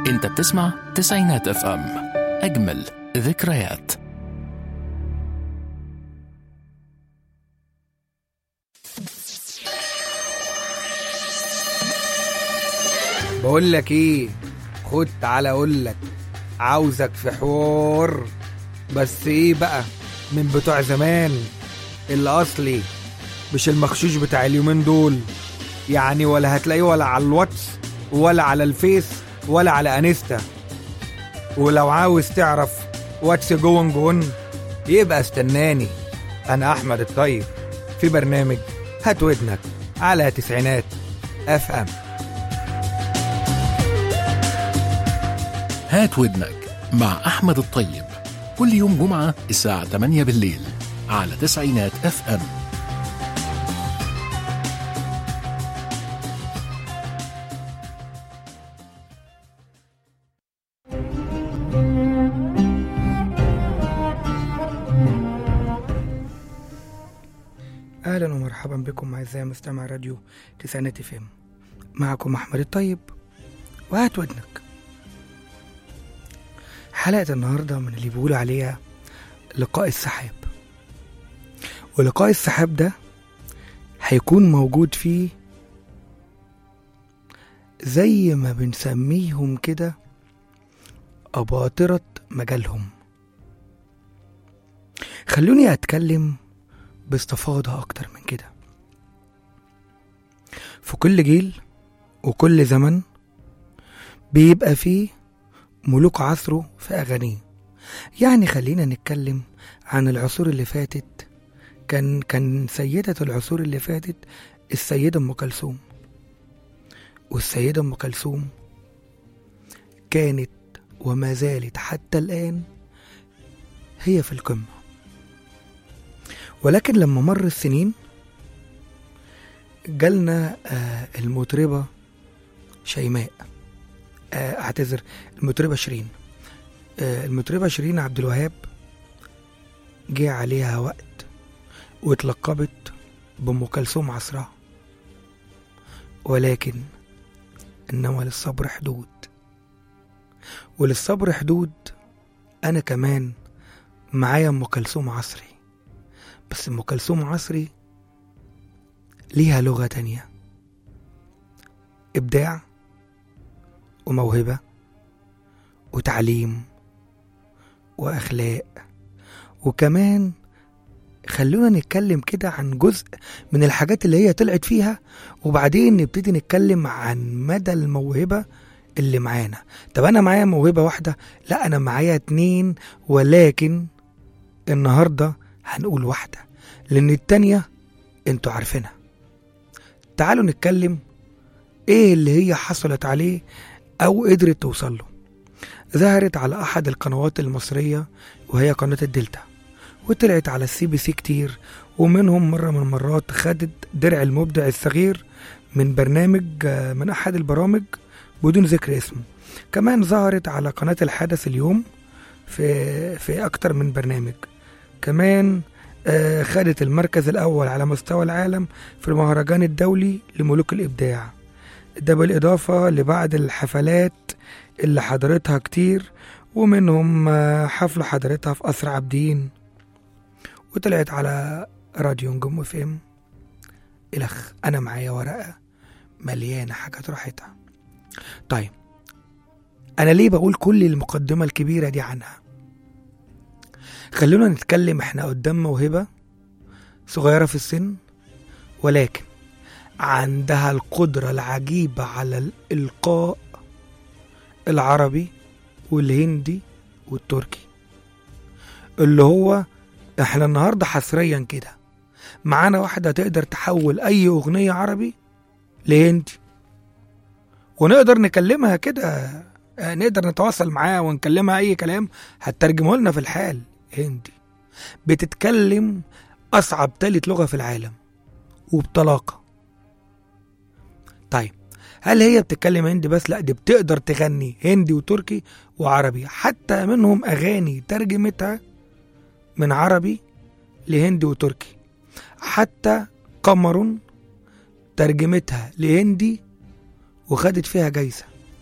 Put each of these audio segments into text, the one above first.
انت بتسمع تسعينات اف ام اجمل ذكريات بقول لك ايه خد تعالى اقول لك عاوزك في حوار بس ايه بقى من بتوع زمان الاصلي مش المخشوش بتاع اليومين دول يعني ولا هتلاقيه ولا على الواتس ولا على الفيس ولا على انستا ولو عاوز تعرف واتس جون جون يبقى استناني انا احمد الطيب في برنامج هات ودنك على تسعينات اف ام هات ودنك مع احمد الطيب كل يوم جمعة الساعة 8 بالليل على تسعينات اف ام اهلا ومرحبا بكم اعزائي مستمع راديو تسعينات اف ام معكم احمد الطيب وهات ودنك حلقة النهاردة من اللي بيقولوا عليها لقاء السحاب ولقاء السحاب ده هيكون موجود فيه زي ما بنسميهم كده أباطرة مجالهم خلوني أتكلم باستفاضة أكتر من كده في كل جيل وكل زمن بيبقى فيه ملوك عصره في أغانيه يعني خلينا نتكلم عن العصور اللي فاتت كان كان سيدة العصور اللي فاتت السيدة أم كلثوم والسيدة أم كلثوم كانت وما زالت حتى الآن هي في القمة ولكن لما مر السنين جالنا آه المطربة شيماء آه اعتذر المطربة شيرين آه المطربة شيرين عبد الوهاب جه عليها وقت واتلقبت بأم كلثوم عصرها ولكن إنما للصبر حدود وللصبر حدود أنا كمان معايا أم كلثوم عصري بس أم كلثوم عصري ليها لغة تانية إبداع وموهبة وتعليم وأخلاق وكمان خلونا نتكلم كده عن جزء من الحاجات اللي هي طلعت فيها وبعدين نبتدي نتكلم عن مدى الموهبة اللي معانا طب أنا معايا موهبة واحدة لا أنا معايا اتنين ولكن النهاردة هنقول واحدة لأن التانية انتوا عارفينها تعالوا نتكلم ايه اللي هي حصلت عليه او قدرت توصل له ظهرت على احد القنوات المصرية وهي قناة الدلتا وطلعت على السي بي سي كتير ومنهم مرة من المرات خدت درع المبدع الصغير من برنامج من احد البرامج بدون ذكر اسمه كمان ظهرت على قناة الحدث اليوم في في اكتر من برنامج كمان آه، خدت المركز الأول على مستوى العالم في المهرجان الدولي لملوك الإبداع ده بالإضافة لبعض الحفلات اللي حضرتها كتير ومنهم آه، حفلة حضرتها في قصر عابدين وطلعت على راديو نجوم اف ام الخ انا معايا ورقة مليانة حاجات راحتها طيب انا ليه بقول كل المقدمة الكبيرة دي عنها خلونا نتكلم احنا قدام موهبة صغيرة في السن ولكن عندها القدرة العجيبة على الإلقاء العربي والهندي والتركي اللي هو احنا النهاردة حصريا كده معانا واحدة تقدر تحول أي أغنية عربي لهندي ونقدر نكلمها كده آه، نقدر نتواصل معاها ونكلمها أي كلام هترجمه لنا في الحال هندي بتتكلم أصعب تالت لغة في العالم وبطلاقة طيب هل هي بتتكلم هندي بس لا دي بتقدر تغني هندي وتركي وعربي حتى منهم أغاني ترجمتها من عربي لهندي وتركي حتى قمر ترجمتها لهندي وخدت فيها جايزة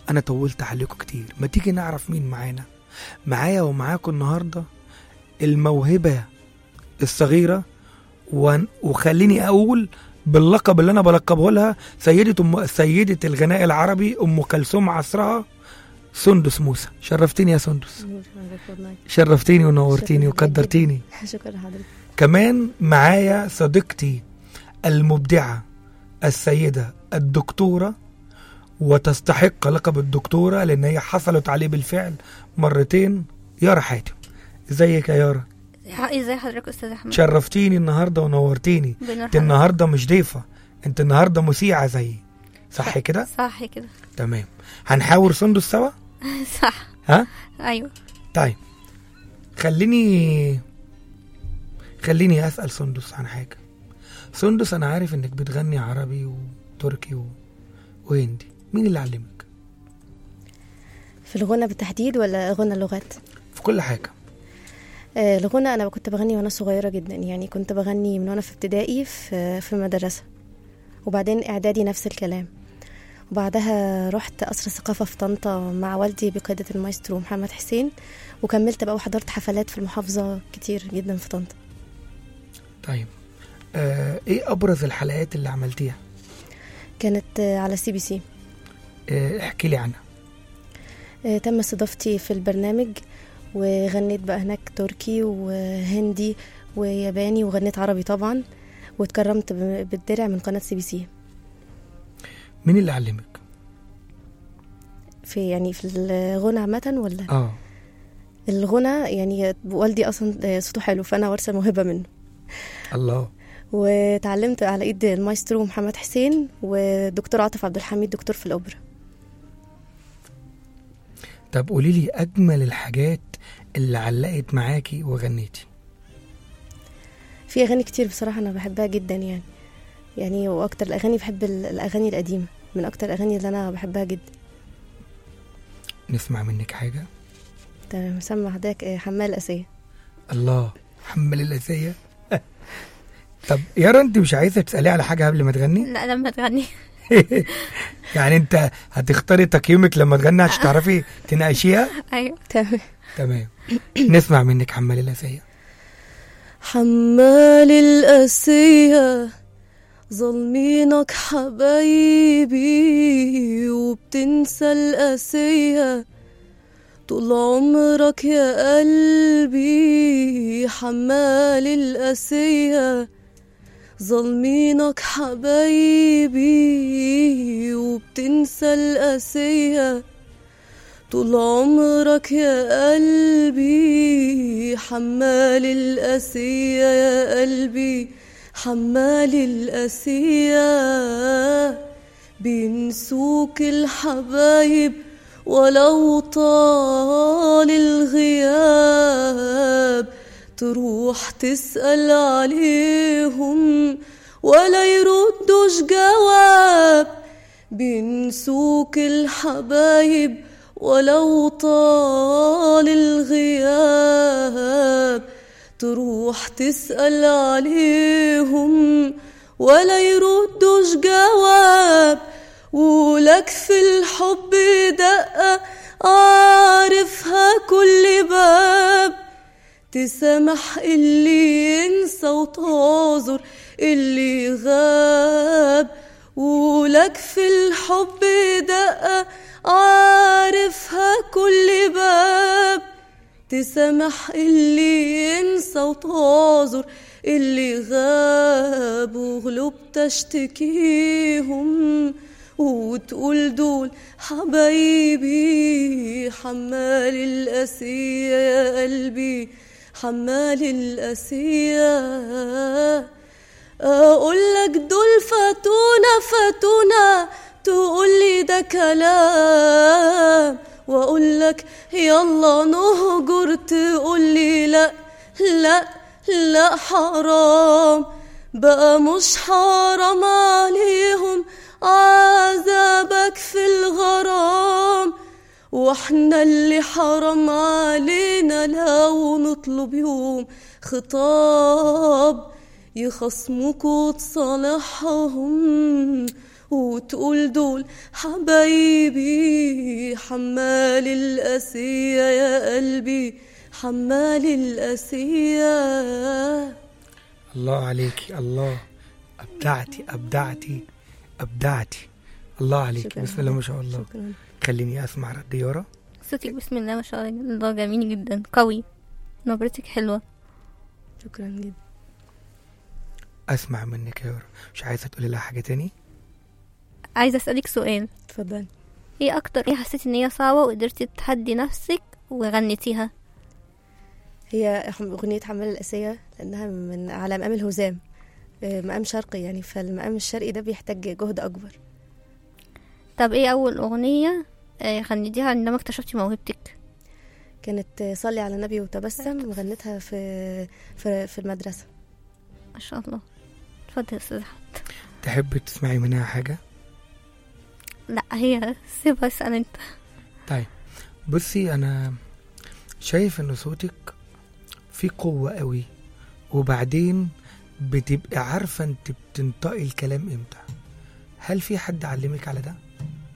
انا طولت عليكم كتير ما تيجي نعرف مين معانا معايا ومعاكم النهارده الموهبه الصغيره ون- وخليني اقول باللقب اللي انا بلقبه لها سيده أم سيده الغناء العربي ام كلثوم عصرها سندس موسى شرفتيني يا سندس شرفتيني ونورتيني شكراً وقدرتيني شكرا لحضرتك كمان معايا صديقتي المبدعة السيدة الدكتورة وتستحق لقب الدكتورة لأن هي حصلت عليه بالفعل مرتين يارا حاتم ازيك يا يارا ازي حضرتك استاذ احمد شرفتيني النهاردة ونورتيني بنور انت حضرتك. النهاردة مش ضيفة انت النهاردة مذيعة زيي صح كده صح كده تمام هنحاور سندس سوا صح ها ايوه طيب خليني خليني اسال سندس عن حاجه سندس انا عارف انك بتغني عربي وتركي و... وهندي مين اللي علمك في الغنى بالتحديد ولا غنى اللغات في كل حاجه آه، الغنى انا كنت بغني وانا صغيره جدا يعني كنت بغني من وانا في ابتدائي في في مدرسه وبعدين اعدادي نفس الكلام وبعدها رحت قصر الثقافة في طنطا مع والدي بقيادة المايسترو محمد حسين وكملت بقى وحضرت حفلات في المحافظة كتير جدا في طنطا طيب آه ايه ابرز الحلقات اللي عملتيها كانت آه، على سي بي سي آه احكي لي عنها آه، تم استضافتي في البرنامج وغنيت بقى هناك تركي وهندي وياباني وغنيت عربي طبعا واتكرمت ب- بالدرع من قناة سي بي سي مين اللي علمك في يعني في الغنى عامة ولا اه الغنى يعني والدي أصلا صوته حلو فأنا وارثة الموهبة منه الله وتعلمت على ايد المايسترو محمد حسين والدكتور عاطف عبد الحميد دكتور في الاوبرا طب قولي لي اجمل الحاجات اللي علقت معاكي وغنيتي في اغاني كتير بصراحه انا بحبها جدا يعني يعني واكتر الاغاني بحب ال- الاغاني القديمه من اكتر الاغاني اللي انا بحبها جدا نسمع منك حاجه تمام سمع حضرتك آه، حمال اسيه الله حمل الاسيه طب يارا انت مش عايزه تسالي على حاجه قبل ما تغني لا لما تغني يعني انت هتختاري تقييمك لما تغني عشان تعرفي تناقشيها ايوه تمام تمام نسمع منك حمال الاسيه حمال القاسية ظالمينك حبايبي وبتنسى القاسية طول عمرك يا قلبي حمال القاسية ظالمينك حبايبي وبتنسى القاسية طول عمرك يا قلبي حمال القاسية يا قلبي حمال القاسية بينسوك الحبايب ولو طال الغياب تروح تسأل عليهم ولا يردوش جواب بينسوك الحبايب ولو طال الغياب تروح تسأل عليهم ولا يردوش جواب ولك في الحب دقة عارفها كل باب تسامح اللي ينسى وتعذر اللي غاب ولك في الحب دقة عارفها كل باب تسامح اللي ينسى وتعذر اللي غاب وغلب تشتكيهم وتقول دول حبايبي حمال القاسية يا قلبي حمال القاسية اقول لك دول فاتونا فاتونا تقول لي ده كلام واقول لك يلا نهجر تقول لي لا لا لا حرام بقى مش حرام عليهم عذابك في الغرام واحنا اللي حرام علينا لو نطلب يوم خطاب يخصموك وتصالحهم وتقول دول حبايبي حمال القاسية يا قلبي حمال القاسية الله عليكي الله ابدعتي ابدعتي ابدعتي الله عليك شكراً. بسم الله ما شاء الله شكرا خليني اسمع رد يارا صوتك بسم الله ما شاء الله جميل جدا قوي نبرتك حلوة شكرا جدا اسمع منك يا يارا مش عايزه تقولي لها حاجه تاني عايزة أسألك سؤال اتفضلي ايه أكتر ايه حسيتي ان هي صعبة وقدرتي تحدي نفسك وغنيتيها هي أغنية حمال القاسية لأنها من على مقام الهزام آه، مقام شرقي يعني فالمقام الشرقي ده بيحتاج جهد أكبر طب ايه أول أغنية آه، غنيتيها عندما اكتشفتي موهبتك كانت آه، صلي على النبي وتبسم غنتها في في, في المدرسة ما شاء الله اتفضل يا أستاذ أحمد تحبي تسمعي منها حاجه لا هي سيبها اسأل انت طيب بصي انا شايف ان صوتك فيه قوه قوي وبعدين بتبقي عارفه انت بتنطقي الكلام امتى هل في حد علمك على ده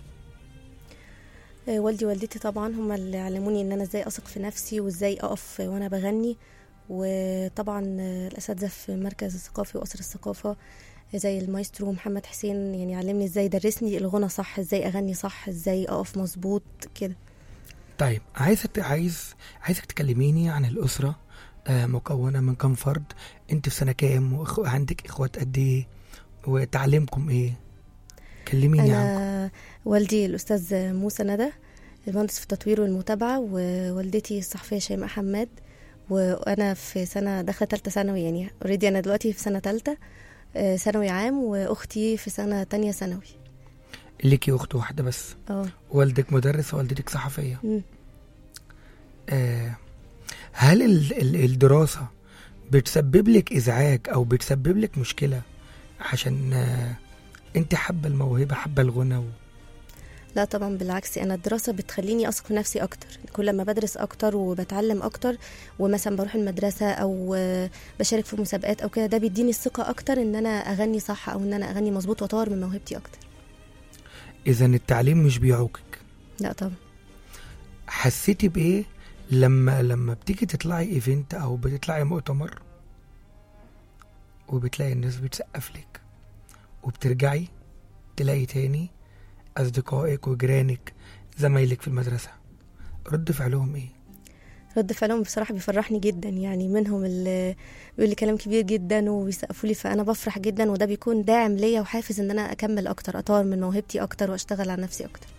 آه، والدي ووالدتي طبعا هم اللي علموني ان انا ازاي اثق في نفسي وازاي اقف وانا بغني وطبعا آه، الاساتذه في مركز الثقافي وقصر الثقافه زي المايسترو محمد حسين يعني علمني ازاي درسني الغنى صح ازاي اغني صح ازاي اقف مظبوط كده طيب عايزة عايز عايزك تكلميني عن الأسرة آه، مكونة من كام فرد انت في سنة كام وعندك اخوات قد ايه وتعليمكم ايه كلميني عنكم انا والدي الاستاذ موسى ندى المهندس في التطوير والمتابعه ووالدتي الصحفيه شيماء حماد وانا في سنه داخله ثالثه ثانوي يعني اوريدي انا دلوقتي في سنه ثالثه ثانوي عام واختي في سنه تانية ثانوي ليكي اخت واحدة بس اه والدك مدرس ووالدتك صحفية مم. آه هل ال- ال- الدراسة بتسبب لك ازعاج او بتسبب لك مشكلة عشان آه انت حابة الموهبة حابة الغنى و... لا طبعا بالعكس انا الدراسه بتخليني اثق في نفسي اكتر كل ما بدرس اكتر وبتعلم اكتر ومثلا بروح المدرسه او آه، بشارك في مسابقات او كده ده بيديني الثقه اكتر ان انا اغني صح او ان انا اغني مظبوط واطور من موهبتي اكتر اذا التعليم مش بيعوقك لا طبعا حسيتي بايه لما لما بتيجي تطلعي ايفنت او بتطلعي مؤتمر وبتلاقي الناس بتسقف لك وبترجعي تلاقي تاني اصدقائك وجيرانك زمايلك في المدرسه رد فعلهم ايه رد فعلهم بصراحه بيفرحني جدا يعني منهم اللي بيقول لي كلام كبير جدا وبيسقفوا لي فانا بفرح جدا وده بيكون داعم ليا وحافز ان انا اكمل اكتر اطور من موهبتي اكتر واشتغل على نفسي اكتر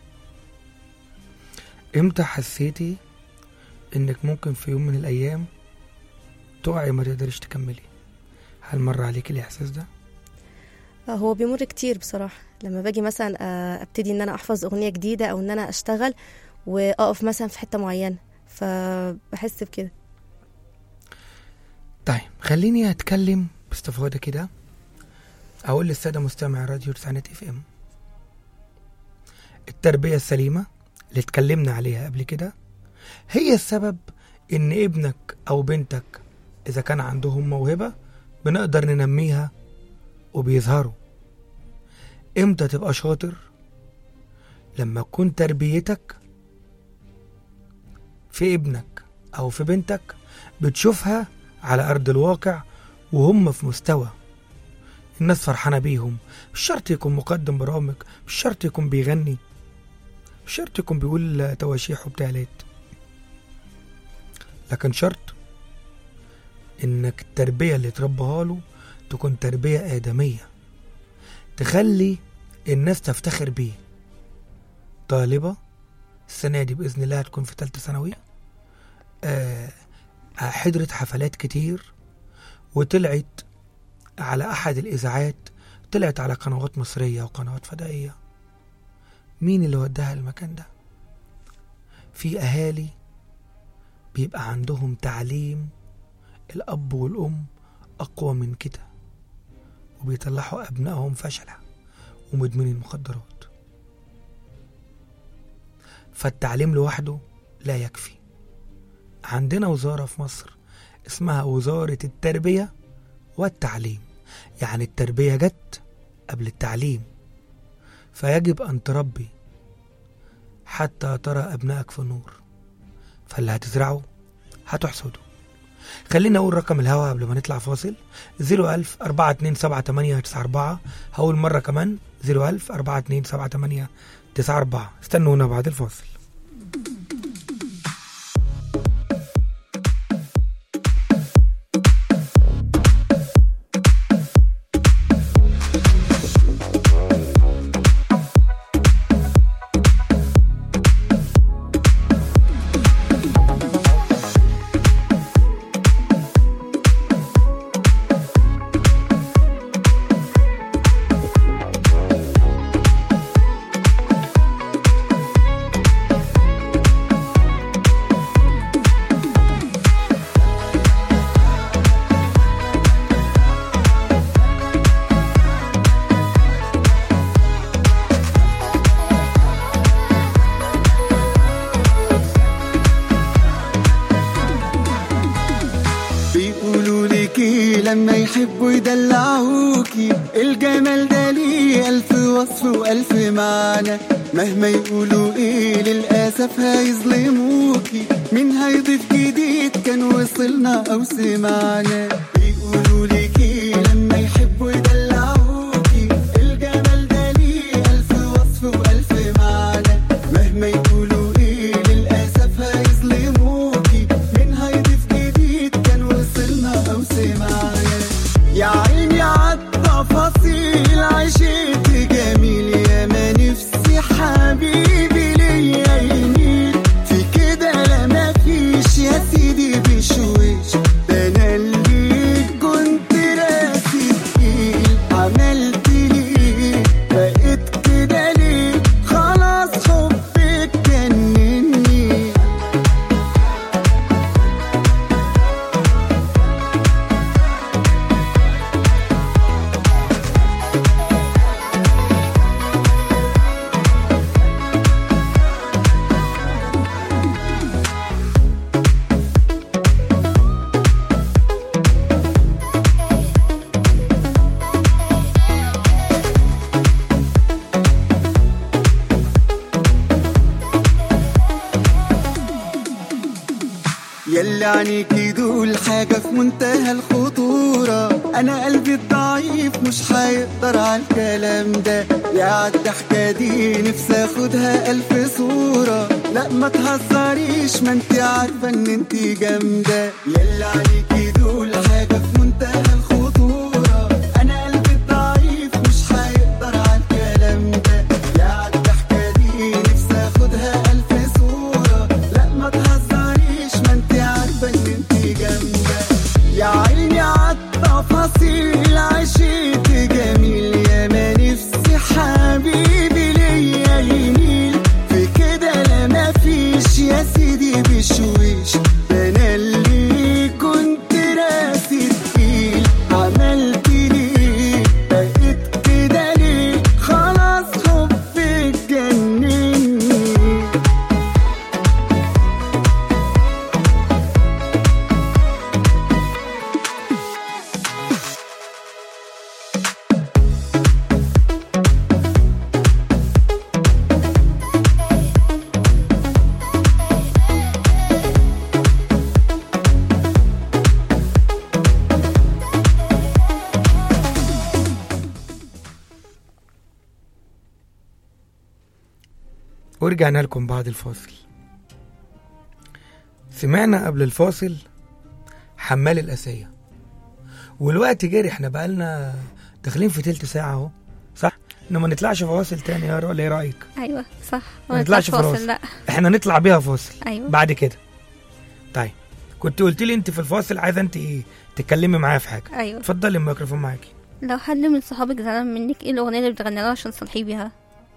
امتى حسيتي انك ممكن في يوم من الايام تقعي ما تقدريش تكملي هل مر عليك الاحساس ده آه، هو بيمر كتير بصراحة لما باجي مثلا آه، ابتدي ان انا احفظ اغنية جديدة او ان انا اشتغل واقف مثلا في حتة معينة فبحس بكده طيب خليني اتكلم باستفاضه كده اقول للساده مستمعي راديو تسعينات اف ام التربيه السليمه اللي اتكلمنا عليها قبل كده هي السبب ان ابنك او بنتك اذا كان عندهم موهبه بنقدر ننميها وبيظهروا امتى تبقى شاطر لما تكون تربيتك في ابنك او في بنتك بتشوفها على ارض الواقع وهم في مستوى الناس فرحانه بيهم مش شرط يكون مقدم برامج مش شرط يكون بيغني مش شرط يكون بيقول تواشيح وبتالات لكن شرط انك التربيه اللي تربيها له تكون تربيه ادميه تخلي الناس تفتخر بيه طالبه السنه دي باذن الله هتكون في ثالثه ثانوي آه حضرت حفلات كتير وطلعت على أحد الإذاعات طلعت على قنوات مصرية وقنوات فضائية مين اللي وداها المكان ده في أهالي بيبقى عندهم تعليم الأب والأم أقوى من كده وبيطلعوا أبنائهم فشلة ومدمنين المخدرات فالتعليم لوحده لا يكفي عندنا وزارة في مصر اسمها وزارة التربية والتعليم يعني التربية جت قبل التعليم فيجب أن تربي حتى ترى أبنائك في النور فاللي هتزرعه هتحصده خلينا أقول رقم الهوا قبل ما نطلع فاصل 01000 427 هقول مرة كمان 01000 427 استنونا بعد الفاصل بيقولوا ليكي لما يحبوا يدلعوكي الجمال ده ليه ألف وصف وألف معنى مهما يقولوا ايه للأسف هيظلموكي مين هيضيف جديد كان وصلنا أو سمعنا بيقولوا ليكي لما يحبوا يدلعوكي الجمال ده ليه ألف وصف وألف معنى مهما يقولوا ايه للأسف هيظلموكي مين هيضيف جديد كان وصلنا أو سمعنا يا عيني عالتفاصيل عشت جميل يا ما نفسي حبيبي ليا يميل في كده لا مفيش يا سيدي بشويش ده انا اللي كنت راسي تقيل عملت ليه بقيت كده ليه خلاص حبك جنني يلي عنيكي دول حاجة في منتهى الخطورة أنا قلبي الضعيف مش هيقدر على الكلام ده يا عالضحكة دي نفسي اخدها ألف صورة لا ما تهزريش ما انت عارفة ان انت جامدة يلي عنيكي دول حاجة في منتهى الخطورة أنا قلبي الضعيف مش هيقدر على الكلام ده يا عالضحكة دي نفسي اخدها ألف صورة لا ما تهزريش ما انت عارفة ان انت جامدة يا عيني عالتفاصيل عشت جميل يا ما نفسي حبيبي ليا يميل في كده لا مفيش يا سيدي بشويش ده انا اللي كنت راسي تقيل عملت ليه بقيت كده ليه خلاص حبك جنني ورجعنا لكم بعد الفاصل سمعنا قبل الفاصل حمال الأسية والوقت جري احنا بقالنا داخلين في تلت ساعة اهو صح؟ انه ما نطلعش فواصل تاني يا ولا ايه رأيك؟ ايوه صح ما نطلعش فاصل فاصل. لا احنا نطلع بيها فاصل ايوه بعد كده طيب كنت قلت لي انت في الفاصل عايزه انت ايه تتكلمي معايا في حاجه ايوه اتفضلي الميكروفون معاكي لو حد من صحابك زعلان منك ايه الاغنيه اللي بتغني لها عشان تصلحيه بيها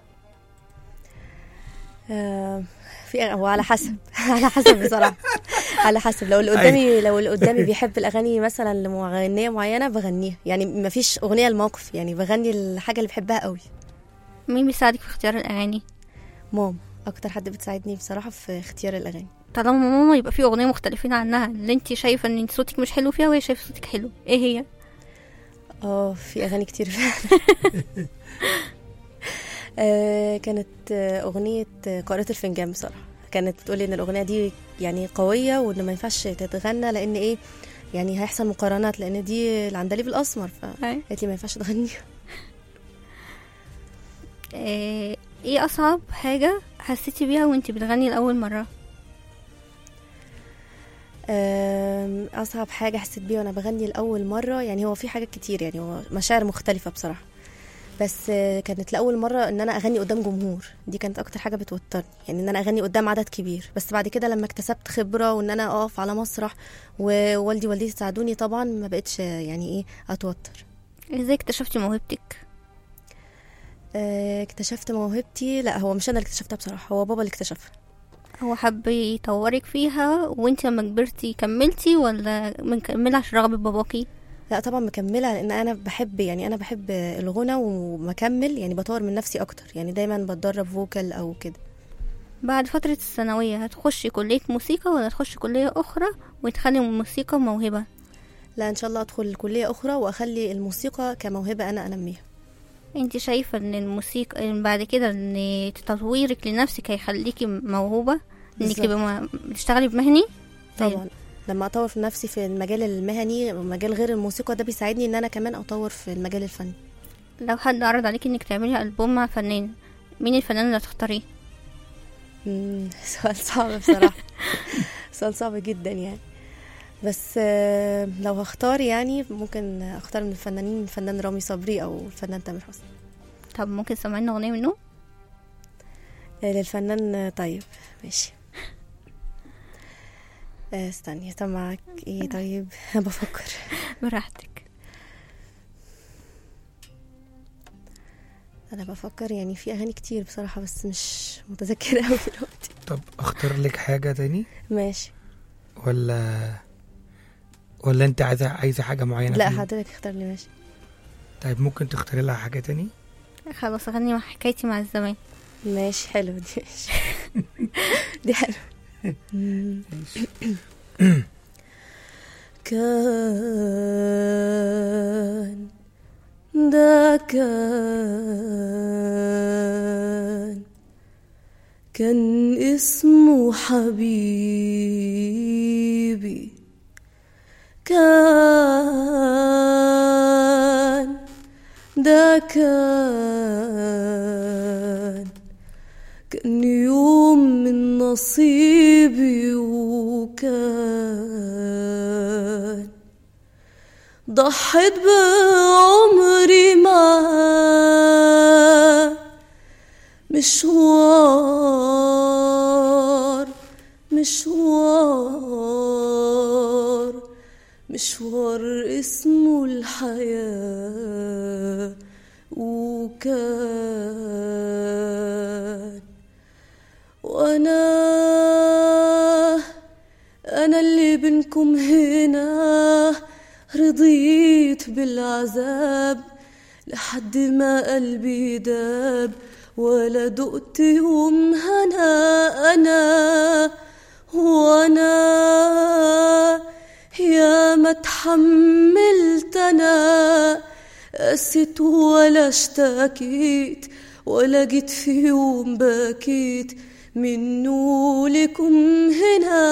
آه، في هو على حسب على حسب بصراحه على حسب لو اللي قدامي لو اللي قدامي بيحب الاغاني مثلا لمغنيه معينه بغنيها يعني ما فيش اغنيه لموقف يعني بغني الحاجه اللي بحبها قوي مين بيساعدك في اختيار الاغاني ماما اكتر حد بتساعدني بصراحه في اختيار الاغاني طالما ماما يبقى في اغنيه مختلفين عنها اللي انت شايفه ان انت صوتك مش حلو فيها وهي شايفه صوتك حلو ايه هي اه في اغاني كتير فعلا آه كانت آه، أغنية آه، قارئة الفنجان بصراحة كانت بتقولي إن الأغنية دي يعني قوية وإن ما ينفعش تتغنى لأن إيه يعني هيحصل مقارنات لأن دي العندليب الأسمر أي. فقالت لي ما ينفعش تغنيها آه، ايه اصعب حاجة حسيتي بيها وانتي بتغني لأول مرة آم، أصعب حاجة حسيت بيها وأنا بغني لأول مرة يعني هو في حاجات كتير يعني هو مشاعر مختلفة بصراحة بس آه، كانت لأول مرة إن أنا أغني قدام جمهور دي كانت أكتر حاجة بتوترني يعني إن أنا أغني قدام عدد كبير بس بعد كده لما اكتسبت خبرة وإن أنا أقف على مسرح ووالدي ووالدتي ساعدوني طبعا ما بقتش آه، يعني إيه أتوتر ازاي اكتشفتي موهبتك آه، اكتشفت موهبتي لا هو مش أنا اللي اكتشفتها بصراحة هو بابا اللي اكتشفها هو حب يطورك فيها وانتي لما كبرتي كملتي ولا مكملة عشان رغبة باباكي لا طبعا مكمله لان انا بحب يعني انا بحب الغنى ومكمل يعني بطور من نفسي اكتر يعني دايما بتدرب فوكال او كده بعد فترة الثانوية هتخشي كلية موسيقى ولا هتخشي كلية أخرى وتخلي الموسيقى موهبة لا ان شاء الله ادخل كليه اخرى واخلي الموسيقى كموهبه انا انميها انت شايفة ان الموسيقى إن بعد كده ان تطويرك لنفسك هيخليكي موهوبة انك بالظبط. تبقى م- بتشتغلي بمهني طبعا لما اطور في نفسي في المجال المهني ومجال غير الموسيقى ده بيساعدني ان انا كمان اطور في المجال الفني لو حد عرض عليك انك تعملي ألبوم مع فنان مين الفنان اللي هتختاريه مم، سؤال صعب بصراحه سؤال صعب جدا يعني بس آه، لو هختار يعني ممكن اختار من الفنانين الفنان رامي صبري او الفنان تامر حسني طب ممكن تسمعينا أغنية منه آه، للفنان آه، طيب ماشي آه، استني سمعك ايه طيب بفكر براحتك انا بفكر يعني في اغاني كتير بصراحه بس مش متذكره قوي دلوقتي طب اختار لك حاجة تاني ماشي ولا ولا انت عايزة عايزة حاجة معينة لا فيهم؟ حضرتك اختار لي ماشي طيب ممكن تختاري لها حاجة تاني خلاص أغني مع حكايتي مع الزمان ماشي حلو دي ماشي دي حلو كان ده كان كان اسمه حبيبي كان ده كان كان يوم من نصيبي وكان ضحيت بعمري معاه مشوار مشوار مشوار اسمه الحياة وكان وانا انا اللي بينكم هنا رضيت بالعذاب لحد ما قلبي داب ولا دقت يوم هنا انا وانا يا ما تحملت انا قست ولا اشتكيت ولا جيت في يوم بكيت منه لكم هنا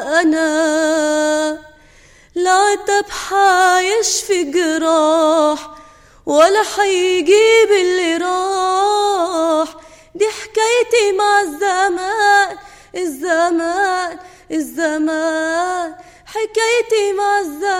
انا لا عتب حيشفي جراح ولا حيجيب اللي راح دي حكايتي مع الزمان الزمان الزمان حكايتي مع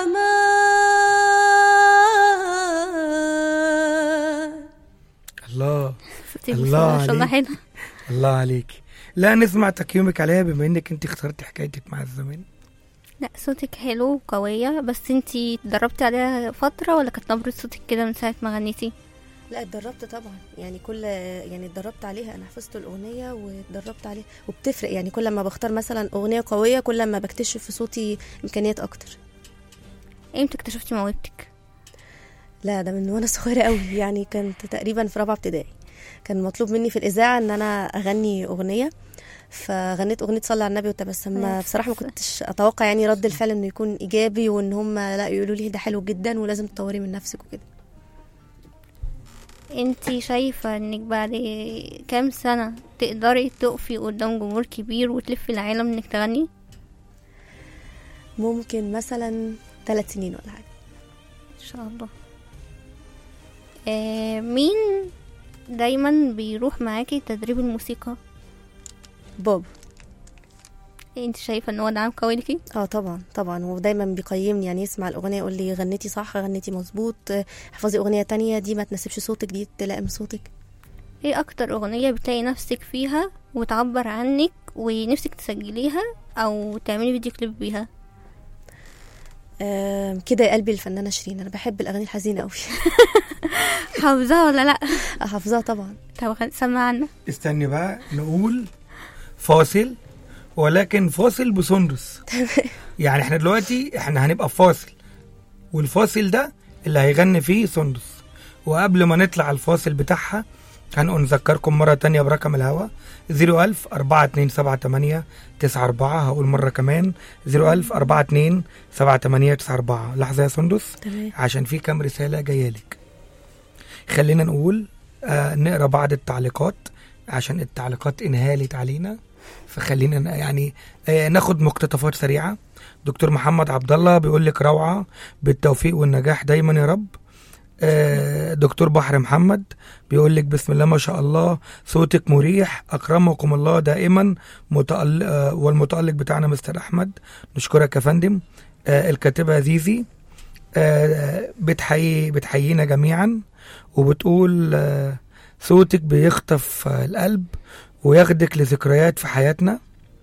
الزمان الله صوتي الله بصراحة ما شاء الله عليك. حلو الله عليك لا نسمع تقييمك عليها بما انك انت اخترتي حكايتك مع الزمان لا صوتك حلو وقوية بس انتي اتدربتي عليها فترة ولا كانت نبرة صوتك كده من ساعة ما غنيتي لا اتدربت طبعا يعني كل يعني اتدربت عليها انا حفظت الاغنيه واتدربت عليها وبتفرق يعني كل ما بختار مثلا اغنيه قويه كل ما بكتشف في صوتي امكانيات اكتر امتى اكتشفتي موهبتك لا ده من وانا صغيره قوي يعني كنت تقريبا في رابعه ابتدائي كان مطلوب مني في الاذاعه ان انا اغني اغنيه فغنيت اغنيه صلي على النبي وتبسم ما- بصراحه ما كنتش اتوقع يعني رد الفعل انه يكون ايجابي وان هم لا يقولوا لي ده حلو جدا ولازم تطوري من نفسك وكده انتي شايفة انك بعد كام سنة تقدري تقفي قدام جمهور كبير وتلفي العالم انك تغني ممكن مثلا ثلاث سنين ولا حاجه ان شاء الله آه مين دايما بيروح معاكي تدريب الموسيقى بابا انت شايفة ان هو دعم قوي ليكي اه طبعا طبعا هو دايما بيقيمني يعني يسمع الاغنيه يقول لي غنيتي صح غنيتي مظبوط آه، احفظي اغنيه تانية دي ما تناسبش صوتك دي تلائم صوتك ايه اكتر اغنية بتلاقي نفسك فيها وتعبر عنك ونفسك تسجليها او تعملي فيديو كليب بيها آم، كده يا قلبي الفنانه شيرين انا بحب الاغاني الحزينه قوي حافظاها ولا لا حافظاها طبعا طب غن- سمعنا استني بقى نقول فاصل ولكن فاصل بسندس يعني احنا دلوقتي احنا هنبقى في فاصل والفاصل ده اللي هيغني فيه سندس وقبل ما نطلع الفاصل بتاعها هنقول نذكركم مرة تانية برقم الهوا 01000 4278 94 هقول مرة كمان 01000 4278 94 لحظة يا سندس تمام عشان في كام رسالة جاية لك خلينا نقول آه نقرا بعض التعليقات عشان التعليقات انهالت علينا فخلينا ن- يعني آه ناخد مقتطفات سريعة دكتور محمد عبد الله بيقول لك روعة بالتوفيق والنجاح دايما يا رب آه دكتور بحر محمد بيقول لك بسم الله ما شاء الله صوتك مريح اكرمكم الله دائما متألق آه والمتألق بتاعنا مستر احمد نشكرك يا فندم آه الكاتبة زيزي آه، بتحيي بتحيينا جميعا وبتقول آه، صوتك بيخطف آه، القلب وياخدك لذكريات في حياتنا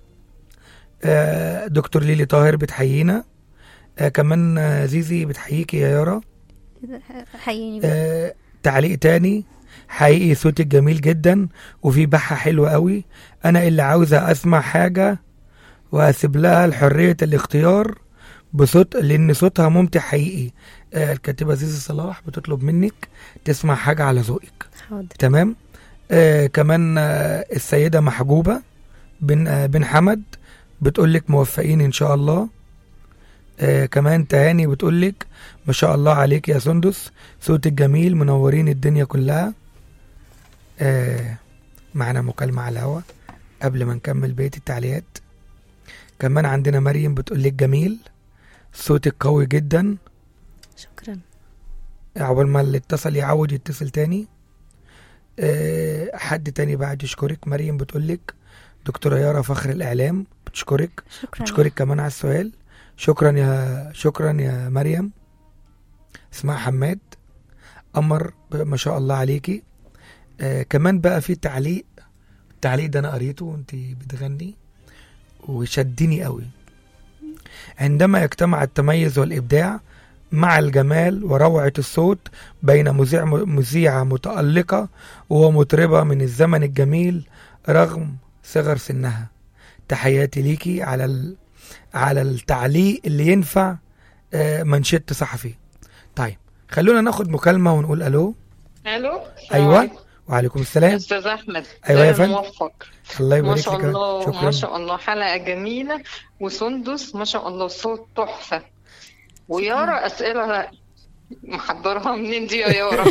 آه، دكتور ليلي طاهر بتحيينا آه، كمان آه، زيزي بتحييكي يا يارا حييني بقى. آه، تعليق تاني حقيقي صوتك جميل جدا وفي بحة حلوة قوي انا اللي عاوزة اسمع حاجة واسيب لها الحرية الاختيار بصوت لان صوتها ممتع حقيقي آه، الكاتبة زيزي صلاح بتطلب منك تسمع حاجة على ذوقك حاضر تمام آه كمان آه السيدة محجوبة بن آه بن حمد بتقولك موفقين ان شاء الله آه كمان تهاني بتقولك ما شاء الله عليك يا سندس صوتك جميل منورين الدنيا كلها آه معنا مكالمة على الهوا قبل ما نكمل بقية التعليقات كمان عندنا مريم بتقولك جميل صوتك قوي جدا شكرا عقبال ما اللي اتصل يعود يتصل تاني أه حد تاني بعد يشكرك مريم بتقولك دكتورة يارا فخر الإعلام بتشكرك شكرا بتشكرك كمان على السؤال شكرا يا شكرا يا مريم اسمها حماد قمر ب- ما شاء الله عليكي آه كمان بقى في تعليق التعليق ده انا قريته وانت بتغني وشدني قوي عندما يجتمع التميز والابداع مع الجمال وروعة الصوت بين مذيع مذيعة متألقة ومطربة من الزمن الجميل رغم صغر سنها تحياتي ليكي على ال... على التعليق اللي ينفع آه، منشط صحفي طيب خلونا ناخد مكالمة ونقول ألو الو أيوة وعليكم السلام استاذ احمد أيوة يا دايما فندم. موفق الله ما يبارك شاء لك الله شكرا ما شاء الله حلقه جميله وسندس ما شاء الله صوت تحفه ويارا اسئله محضرها منين دي يا يارا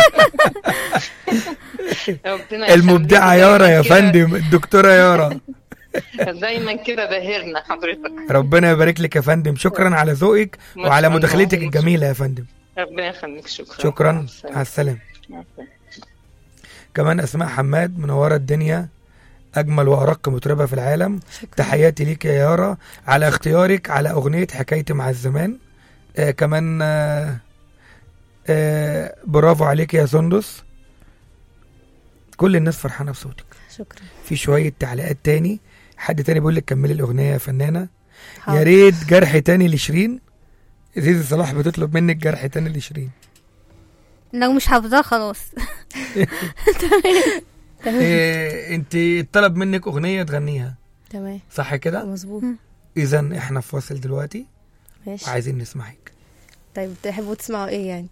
ربنا المبدعة يخليك. يارا يا دايماً كده- فندم الدكتورة يارا دايما كده باهرنا حضرتك ربنا يبارك لك يا فندم شكرا على ذوقك ما شاء وعلى الله. مداخلتك الجميلة يا فندم ربنا يخليك شكرا شكرا مع على السلامة. السلامة مع السلامة. كمان أسماء حماد منورة الدنيا أجمل وأرق مطربة في العالم شكرا تحياتي ليك يا يارا على اختيارك على أغنية حكايتي مع الزمان آه كمان آه آه برافو عليك يا سندس كل الناس فرحانة بصوتك شكرا في شوية تعليقات تاني حد تاني بيقول لك كملي الأغنية يا فنانة يا حاضر. ريت جرح تاني لشيرين زيزي صلاح بتطلب منك جرح تاني لشيرين لو مش حافظاه خلاص إيه انت طلب منك أغنية تغنيها تمام صح كده مظبوط إذا احنا في فاصل دلوقتي ماشي وعايزين نسمعك طيب تحبوا تسمعوا ايه يعني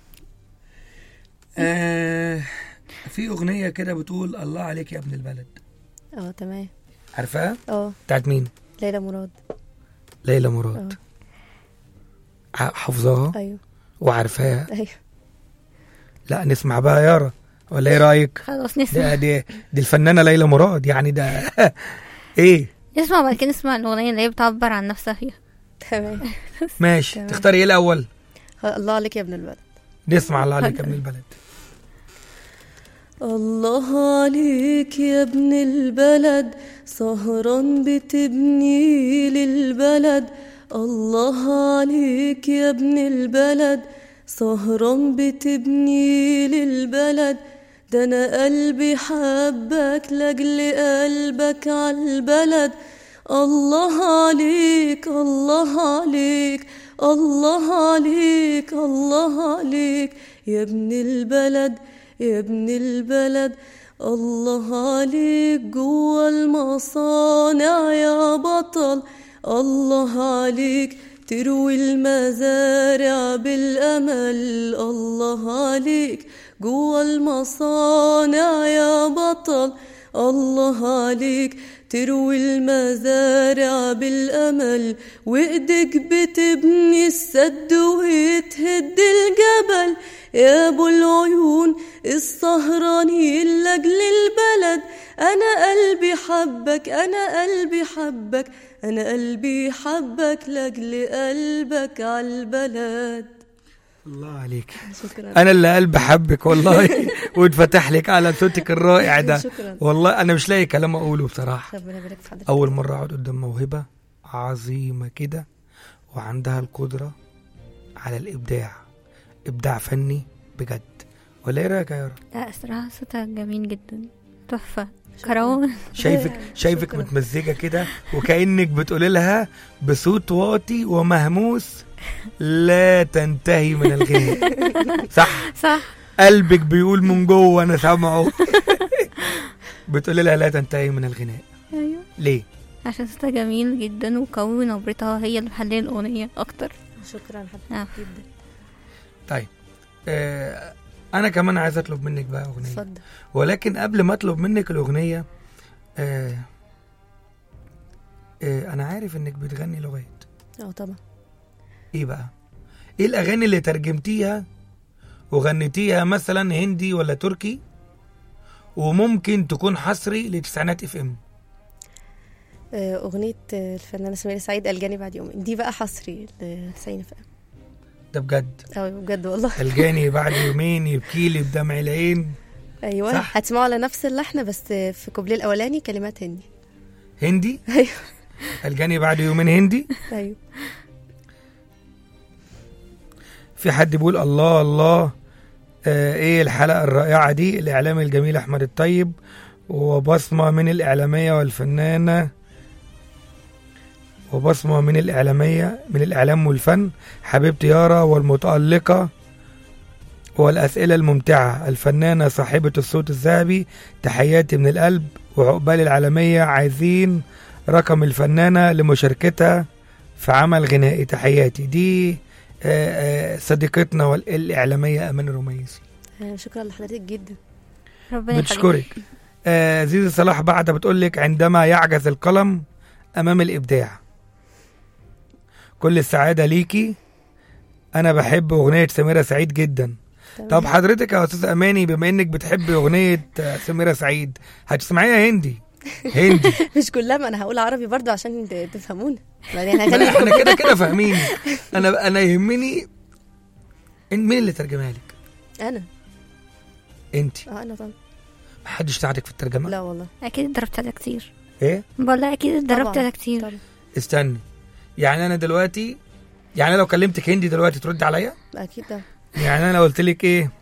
آه في أغنية كده بتقول الله عليك يا ابن البلد اه تمام عارفاها اه بتاعت مين ليلى مراد ليلى مراد ع- حافظاها ايوه وعارفاها ايوه لا نسمع بقى يارا ولا ايه رايك خلاص دي, نسمع دي, دي الفنانه ليلى مراد يعني ده ايه نسمع بعد كده نسمع الأغنية اللي هي بتعبر عن نفسها فيها تمام ماشي تمام. تختاري ايه الاول الله عليك يا ابن البلد نسمع الله عليك يا ابن البلد الله عليك يا ابن البلد سهران بتبني للبلد الله عليك يا ابن البلد سهران بتبني للبلد ده انا قلبي حبك لاجل قلبك عالبلد الله عليك الله عليك الله عليك الله عليك يا ابن البلد يا ابن البلد الله عليك جوا المصانع يا بطل الله عليك تروي المزارع بالأمل الله عليك جوا المصانع يا بطل الله عليك تروي المزارع بالأمل وإيدك بتبني السد وتهد الجبل يا أبو العيون السهرانين لأجل البلد أنا قلبي حبك أنا قلبي حبك أنا قلبي حبك لأجل قلبك عالبلد الله عليك شكرا انا اللي قلبي حبك والله واتفتح لك على صوتك الرائع ده شكرا والله انا مش لاقي كلام اقوله بصراحه ربنا يبارك في حضرتك اول مره اقعد قدام موهبه عظيمه كده وعندها القدره على الابداع ابداع فني بجد ولا ايه رايك يا يارا لا الصراحة صوتها جميل جدا تحفة كروان شايفك شايفك شكراً. متمزجه كده وكانك بتقولي لها بصوت واطي ومهموس لا تنتهي من الغناء صح صح قلبك بيقول من جوه انا سامعه بتقولي لها لا تنتهي من الغناء ايوه ليه عشان صوتها جميل جدا وقوي نبرتها هي اللي محلية الأغنية أكتر شكرا حضرتك آه. جدا طيب آه انا كمان عايز اطلب منك بقى اغنيه اتفضل ولكن قبل ما اطلب منك الاغنيه آه آه انا عارف انك بتغني لغات اه طبعا ايه بقى ايه الاغاني اللي ترجمتيها وغنيتيها مثلا هندي ولا تركي وممكن تكون حصري لتسعينات اف ام آه، أغنية آه، الفنانة سميرة سعيد الجاني بعد يومين دي بقى حصري لسعيد فهم ده بجد اه بجد والله الجاني بعد يومين يبكي لي بدمع العين ايوه صح. هتسمعوا على نفس اللحن بس آه، في كوبليه الاولاني كلمات هندي هندي ايوه الجاني بعد يومين هندي ايوه في حد بيقول الله الله آه ايه الحلقة الرائعة دي الإعلام الجميل أحمد الطيب وبصمة من الإعلامية والفنانة وبصمة من الإعلامية من الإعلام والفن حبيبتي يارا والمتألقة والأسئلة الممتعة الفنانة صاحبة الصوت الذهبي تحياتي من القلب وعقبال العالمية عايزين رقم الفنانة لمشاركتها في عمل غنائي تحياتي دي آه، آه، صديقتنا وال- الإعلامية أمان الرميسي آه، شكرا لحضرتك جدا ربنا يخليك بتشكرك آه، زيزي صلاح بعد بتقول لك عندما يعجز القلم أمام الإبداع كل السعادة ليكي أنا بحب أغنية سميرة سعيد جدا تمام. طب حضرتك يا أستاذ أماني بما إنك بتحبي أغنية آه، سميرة سعيد هتسمعيها هندي هندي مش كلها ما انا هقول عربي برضو عشان ت- تفهمونا بعدين لا، هغني احنا كده كده فاهمين انا انا يهمني إن- مين اللي ترجمها لك انا انت اه انا طبعا محدش ساعدك في الترجمه لا والله أكيد اتدربت عليها كتير ايه بقول لها أكيد اتدربت طبعاً. عليها كتير طبعا استني يعني انا دلوقتي يعني انا لو كلمتك هندي دلوقتي ترد عليا اكيد طبعا يعني انا لو قلت لك ايه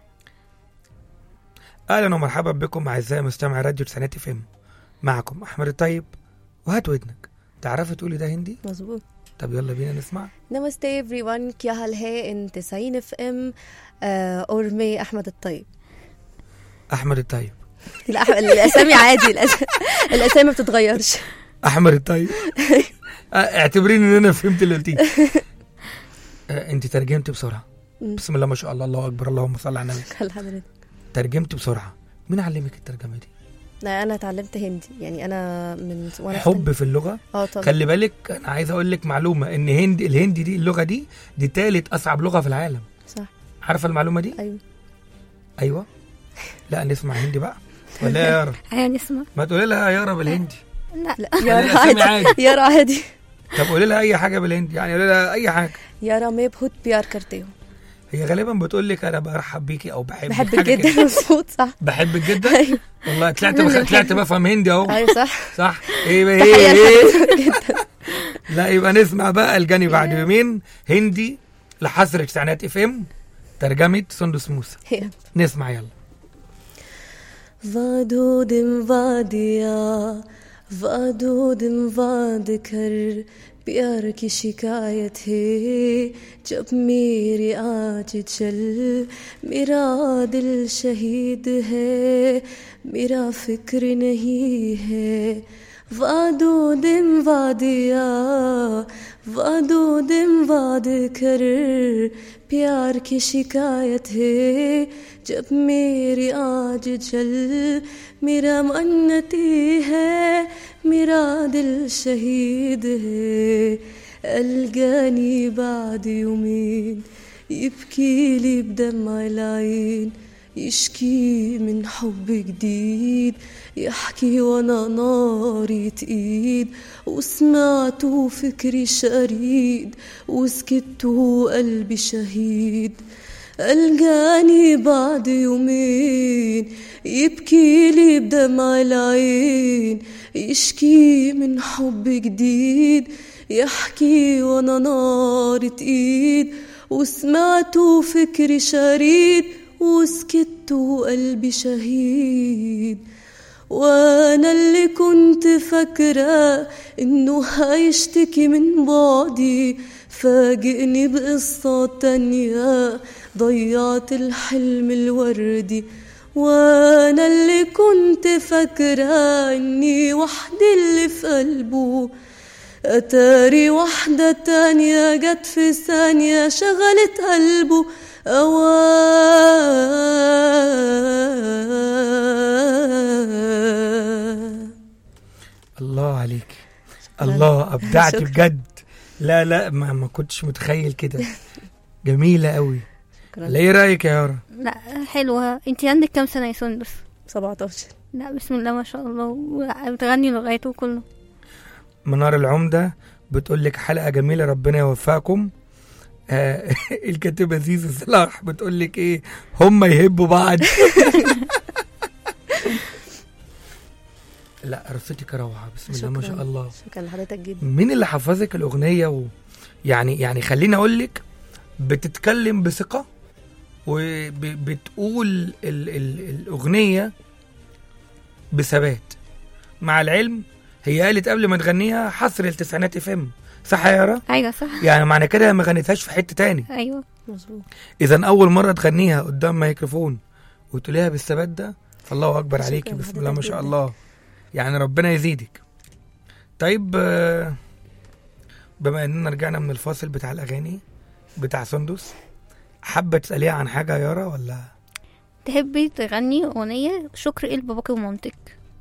اهلا ومرحبا بكم اعزائي مستمعي راديو تسعينات اف ام معكم احمد الطيب وهات ودنك تعرفي تقولي ده هندي مظبوط طب يلا بينا نسمع नमस्ते एवरीवन क्या हाल है इन 90 اف ام और मैं احمد الطيب احمد الطيب لا أح- الاسامي عادي الأس- الاسامي ما بتتغيرش احمد الطيب آه، اعتبريني ان انا فهمت اللي قلتيه آه، انت ترجمت بسرعه مم. بسم الله ما شاء الله الله اكبر اللهم صل على النبي حضرتك ترجمت بسرعه مين علمك الترجمه دي لا انا اتعلمت هندي يعني انا من وانا في حب في اللغه اه طبعا خلي بالك انا عايز اقول لك معلومه ان هندي الهندي دي اللغه دي دي تالت اصعب لغه في العالم صح عارفه المعلومه دي ايوه ايوه لا نسمع هندي بقى ولا يا يارا عايز نسمع ما تقولي لها يا يارا بالهندي لا لا خلينا يارا نسمع عادي عادي. يارا عادي طب قولي لها اي حاجه بالهندي يعني قولي لها اي حاجه يارا मैं बहुत प्यार करती हूँ هي غالبا بتقول لك انا برحب بيكي او بحبك بحبك حاجة كده. جدا مظبوط صح بحبك جدا ايوه والله طلعت بخ... طلعت بفهم هندي اهو ايوه صح صح ايه بقى تحية ايه ايه لحضرتك جدا لا يبقى نسمع بقى الجاني بعد يومين هندي لحصر تسعينات اف ام ترجمه سندس موسى هي. نسمع يلا वादो दिम वादिया वादो दिम वाद कर प्यार की शिकायत है जब मेरे आज चल मेरा दिल शहीद है मेरा फिक्र नहीं है वादो दिम वादिया वादो दिम वाद कर प्यार की शिकायत है जब मेरी आज जल मेरा मन्नती है मेरा दिल शहीद है ألقاني بعد يومين يبكي لي بدمع العين يشكي من حب جديد يحكي وانا ناري تقيد وسمعت فكري شريد وسكت وقلبي شهيد ألقاني بعد يومين يبكي لي بدمع العين يشكي من حب جديد يحكي وانا نار تقيد وسمعت فكري شريد وسكت وقلبي شهيد وانا اللي كنت فاكرة انه هيشتكي من بعدي فاجئني بقصة تانية ضيعت الحلم الوردي وانا اللي كنت فاكرة اني وحدي اللي في قلبه أتاري واحدة تانية جت في ثانية شغلت قلبه أواه الله عليك الله ابدعتي شكرا. بجد لا لا ما, ما كنتش متخيل كده جميله قوي شكراً. لا ايه رايك يا يارا لا حلوة انتي عندك كام سنة يا سندس 17 لا بسم الله ما شاء الله و- بتغني لغايته كله منار العمده بتقول لك حلقه جميله ربنا يوفقكم آه الكاتبه زيزو صلاح بتقول لك ايه هم يهبوا بعض لا رصتك روعه بسم الله ما شكراً. شاء الله شكرا لحضرتك جدا مين اللي حفظك الاغنيه و... يعني يعني خليني اقول لك بتتكلم بثقه وبتقول ال... ال... الاغنيه بثبات مع العلم هي قالت قبل ما تغنيها حصر التسعينات اف ام صح يا يارا ايوه صح يعني معنى كده ما غنيتهاش في حته تاني ايوه مظبوط اذا اول مره تغنيها قدام ميكروفون وتقوليها بالثبات ده فالله اكبر شكراً عليكي بسم الله ما لحضرتك شاء جداً. الله يعني ربنا يزيدك طيب آه، بما اننا رجعنا من الفاصل بتاع الاغاني بتاع سندس حابه تساليها عن حاجه يا يارا ولا تحبي تغني اغنية شكر إيه لباباكي ومامتك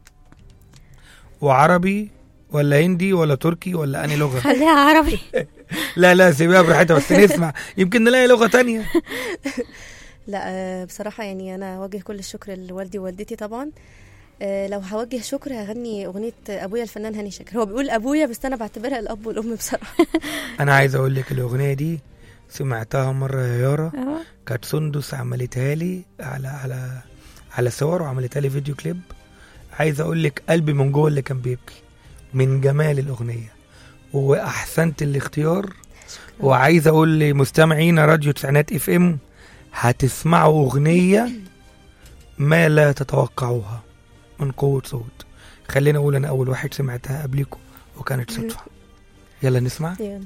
وعربي ولا هندي ولا تركي ولا اني لغه خليها عربي لا لا سيبيها براحتها بس نسمع يمكن نلاقي لغه تانية لا آه، بصراحة يعني أنا أوجه كل الشكر لوالدي ووالدتي طبعا آه، لو هوجه شكر هغني أغنية أبويا الفنان هاني شاكر هو بيقول أبويا بس أنا بعتبرها الأب والأم بصراحة انا عايز اقول لك الاغنيه دي سمعتها مره يا يارا اه كانت سندس عملتها لي على على على صور وعملتها لي فيديو كليب عايز اقول لك قلبي من جوه اللي كان بيبكي من جمال الاغنيه واحسنت الاختيار وعايز اقول لمستمعينا راديو تسعينات اف ام هتسمعوا اغنيه ما لا تتوقعوها من قوه صوت خلينا اقول انا اول واحد سمعتها قبلكم وكانت صدفه يلا نسمع يعني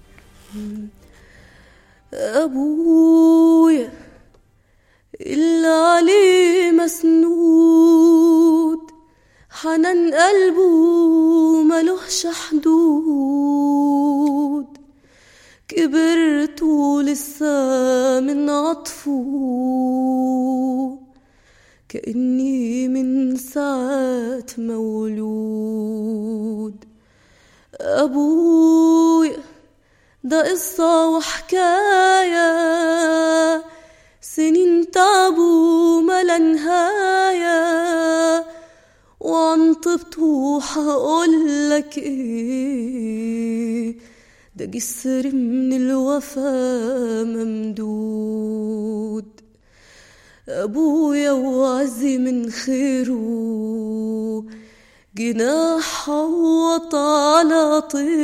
أبويا اللي عليه مسنود حنان قلبه ملوحش حدود كبرت ولسه من عطفه كأني من ساعة مولود أبويا ده قصة وحكاية سنين تعبوا ملا نهاية وعم طبطوا حقولك ايه ده جسر من الوفا ممدود أبويا وعزي من خيره جناح عوط على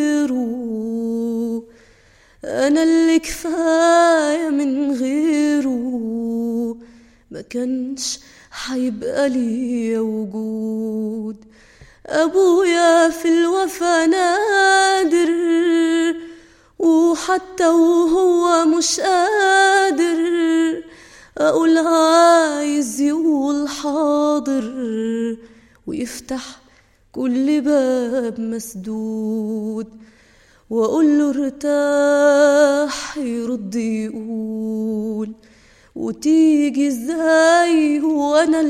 طيره أنا اللي كفاية من غيره ما كانش حيبقى لي وجود أبويا في الوفا نادر وحتى وهو مش قادر أقول عايز يقول حاضر ويفتح كل باب مسدود وأقول له ارتاح يرد يقول وتيجي ازاي وانا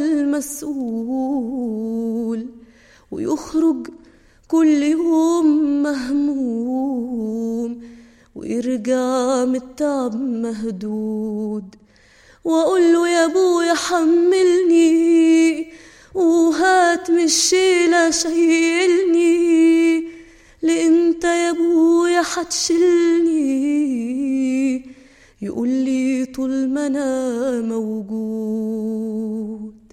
المسؤول ويخرج كل يوم مهموم ويرجع من التعب مهدود واقول له يا ابويا حملني وهات من الشيلة شيلني لامتى يا ابويا حتشيلني يقول لي طول ما انا موجود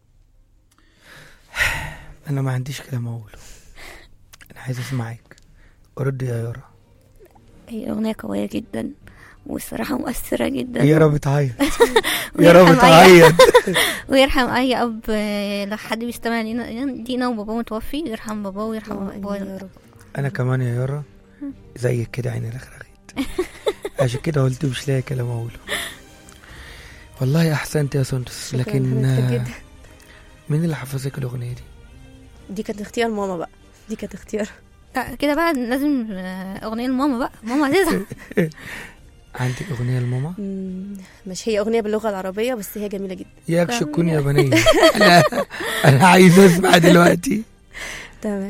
انا ما عنديش كلام اقوله انا عايز اسمعك ارد يا يارا هي أغنية قوية جدا والصراحة مؤثرة جدا يارا بتعيط يارا ويرحم أي- بتعيط ويرحم أي أب آه، لو حد بيستمع لينا لينا وباباه متوفي يرحم باباه ويرحم اللهم آمين باباه يا رب انا كمان يا يارا زيك كده عيني رخرخت عشان كده قلت مش لاقي كلام اقوله والله احسنت يا سندس شكراً لكن حضرتك آه، جدا. مين اللي حفظك الاغنيه دي دي كانت اختيار ماما بقى دي كانت اختيار لا، كده بقى لازم آه، أغنية لماما بقى ماما هتزعل عندك اغنيه لماما مم، مش هي اغنيه باللغه العربيه بس هي جميله جدا ياك شكون يا بنيه انا انا عايز اسمع دلوقتي تمام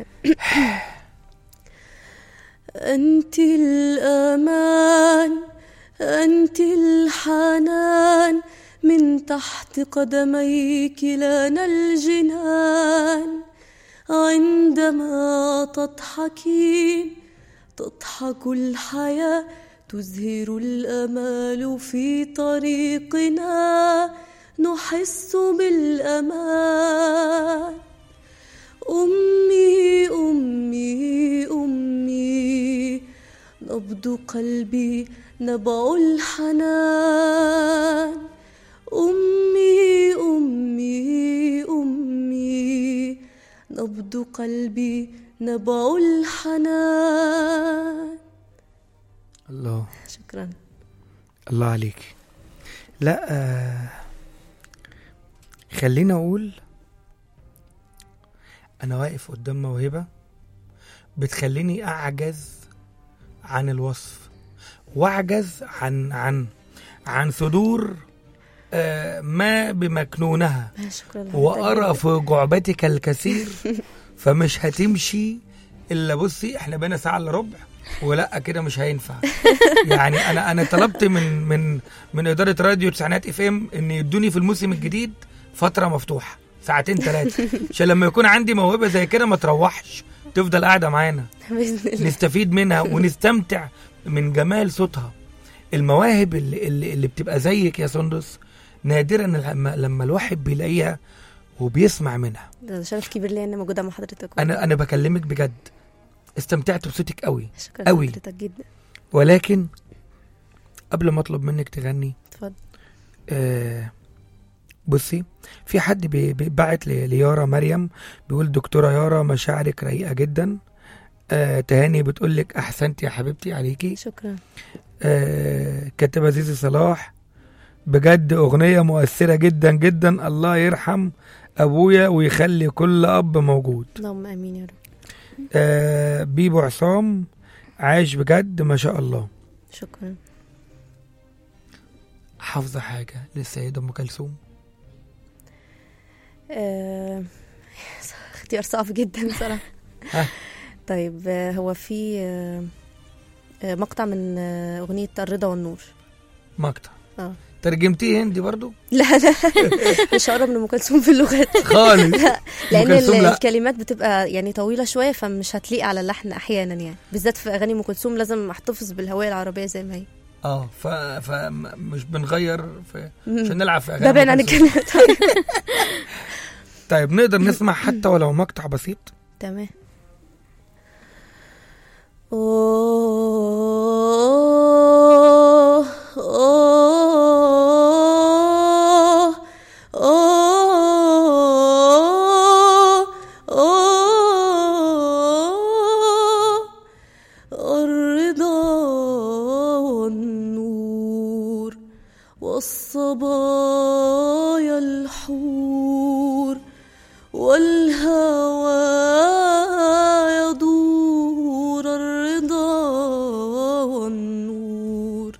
أنت الأمان أنت الحنان من تحت قدميك لنا الجنان عندما تضحكين تضحك الحياة تزهر الأمال في طريقنا نحس بالأمان أمي أمي أمي نبض قلبي نبع الحنان أمي أمي أمي نبض قلبي نبع الحنان الله شكرا الله عليك لا آه خليني اقول انا واقف قدام موهبه بتخليني اعجز عن الوصف واعجز عن عن عن صدور آه ما بمكنونها آه، شكرا لحضرتك وارى جداً. في جعبتك الكثير فمش هتمشي الا بصي احنا بقينا ساعه الا ربع ولا كده مش هينفع يعني انا انا طلبت من من من اداره راديو تسعينات اف ام ان يدوني في الموسم الجديد فتره مفتوحه ساعتين ثلاثه عشان لما يكون عندي موهبه زي كده ما تروحش تفضل قاعده معانا باذن الله نستفيد منها ونستمتع من جمال صوتها المواهب اللي, اللي, اللي بتبقى زيك يا سندس نادرا لما, لما الواحد بيلاقيها وبيسمع منها ده شرف كبير ليا اني موجوده مع حضرتك انا انا بكلمك بجد استمتعت بصوتك قوي شكرا أوي. لحضرتك جدا ولكن قبل ما اطلب منك تغني اتفضل آه بصي في حد بي- بي- بعت لي- ليارا مريم بيقول دكتوره يارا مشاعرك رقيقه جدا آه تهاني بتقول لك احسنتي يا حبيبتي عليكي شكرا آه كاتبه زيزي صلاح بجد اغنيه مؤثره جدا جدا الله يرحم ابويا ويخلي كل اب موجود اللهم امين يا رب آه بيبو عصام عايش بجد ما شاء الله شكرا حافظه حاجه للسيده ام كلثوم آه، اختيار صعب جدا صراحه ها. طيب آه، هو في آه، آه، مقطع من آه، اغنيه الرضا والنور مقطع اه ترجمتيه هندي برضو لا لا مش هقرب من ام كلثوم في اللغات خالص لا لان كلثوم ال- لا. الكلمات بتبقى يعني طويله شويه فمش هتليق على اللحن احيانا يعني بالذات في اغاني ام كلثوم لازم احتفظ بالهويه العربيه زي ما هي اه ف... فمش بنغير في مم. عشان نلعب في اغاني ده باين أم عن كلثوم. الكلمات طيب. طيب نقدر نسمع حتى ولو مقطع بسيط تمام آه آه آه آه الرضا والنور والصبايا الحور والهوى يدور الرضا والنور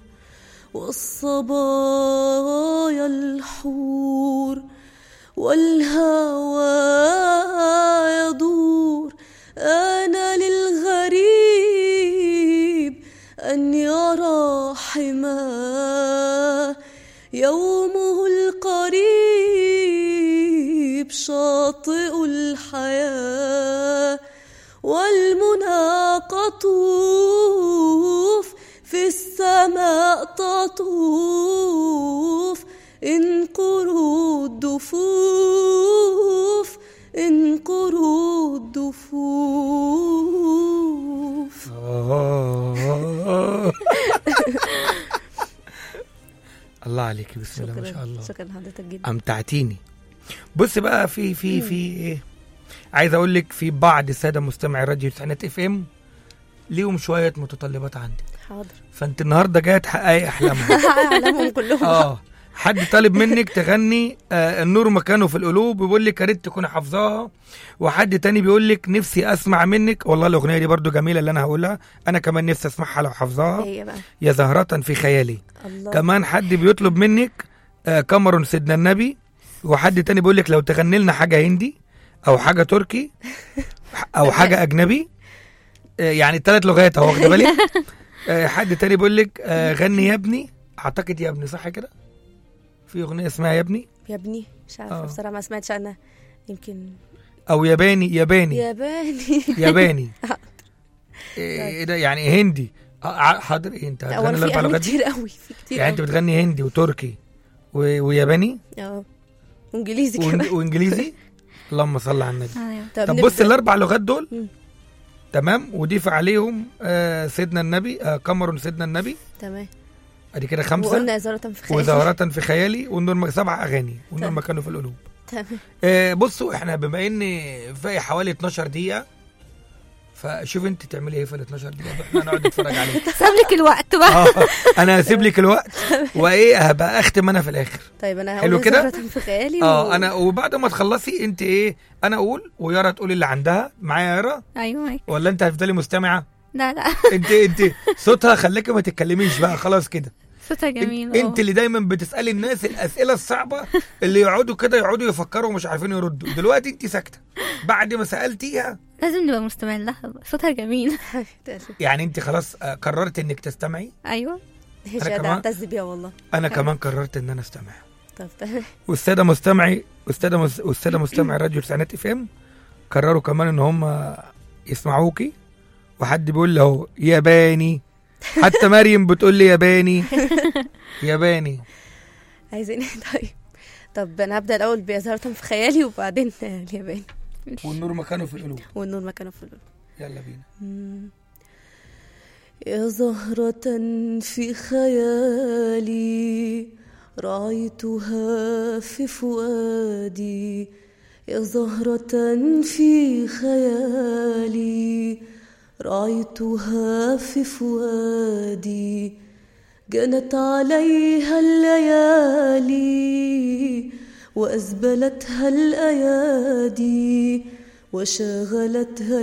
والصبايا الحور والهوى يدور أنا للغريب أن يرى حماه يومه القريب شاطئ الحياة والمنى قطوف في السماء تطوف انقروا الدفوف انقروا الدفوف آه. الله عليك بسم الله ما شاء شكرا الله شكرا لحضرتك جدا امتعتيني بص بقى في في في ايه عايز اقول لك في بعض الساده مستمعي راديو تسعينات اف ام ليهم شويه متطلبات عندي حاضر فانت النهارده جايه تحققي احلامهم اعلمهم كلهم اه حد طالب منك تغني آه النور مكانه في القلوب بيقول لك يا ريت تكوني حافظاها وحد تاني بيقول لك نفسي اسمع منك والله الاغنيه دي برضو جميله اللي انا هقولها انا كمان نفسي اسمعها لو حافظاها هي بقى يا زهرة في خيالي الله كمان حد بيطلب منك آه كاميرون سيدنا النبي وحد تاني بيقول لك لو تغني لنا حاجه هندي او حاجه تركي او حاجه اجنبي آه يعني ثلاث لغات اهو واخده بالك آه حد تاني بيقول لك آه غني يا ابني اعتقد يا ابني صح كده في اغنيه اسمها يا ابني يا ابني مش عارفه آه. بصراحه ما سمعتش عنها يمكن او ياباني ياباني ياباني ياباني ايه ده يعني هندي آه، ع- حاضر ايه انت لا هتغني وانا في الاربع اغاني لغات دي كتير قوي في كتير يعني انت قوي. بتغني هندي وتركي و- وياباني اه وانجليزي وإنج- كمان وانجليزي اللهم صل على النبي ايوه طب نبدأ. بص الاربع لغات دول مم. تمام وضيف عليهم آه سيدنا النبي آه كاميرون سيدنا النبي تمام ادي كده خمسه وقلنا إزارة في خيالي وزهرة في خيالي والنور م- سبع اغاني والنور تمام. مكانه في القلوب تمام آه بصوا احنا بما ان في حوالي 12 دقيقه فشوف انت تعملي ايه في ال 12 دقيقه احنا هنقعد نتفرج عليه ساب لك الوقت بقى اه انا هسيب لك الوقت وايه هبقى اختم انا في الاخر طيب انا حلو هقول كده؟ إزارة في خيالي اه و- انا وبعد ما تخلصي انت ايه انا اقول ويارا تقول اللي عندها معايا يارا ايوه معاك. ولا انت هتفضلي مستمعه لا لا انت انت صوتها خليكي ما تتكلميش بقى خلاص كده صوتها جميل انت, اه. انت اللي دايما بتسالي الناس الاسئله الصعبه اللي يقعدوا كده يقعدوا يفكروا ومش عارفين يردوا دلوقتي انت ساكته بعد ما سالتيها لازم نبقى مستمعين لها بقى. صوتها جميل يعني انت خلاص آه، قررت انك تستمعي ايوه مش أنا قادرة كمان؟ اعتز بيها والله انا كمان قررت ان انا استمع طب تمام والساده مستمعي والساده مس... والساده مستمعي راديو تسعينات اف ام قرروا كمان ان هم يسمعوكي وحد بيقول لي اهو ياباني حتى مريم بتقول لي ياباني ياباني عايزين إيه طيب طب انا هبدا الاول بإزارة في خيالي وبعدين اليابان والنور مكانه في القلوب والنور مكانه في القلوب يلا بينا مم. يا زهرة في خيالي رأيتها في فؤادي يا زهرة في خيالي رأيتها في فؤادي جنت عليها الليالي وأزبلتها الأيادي وشاغلتها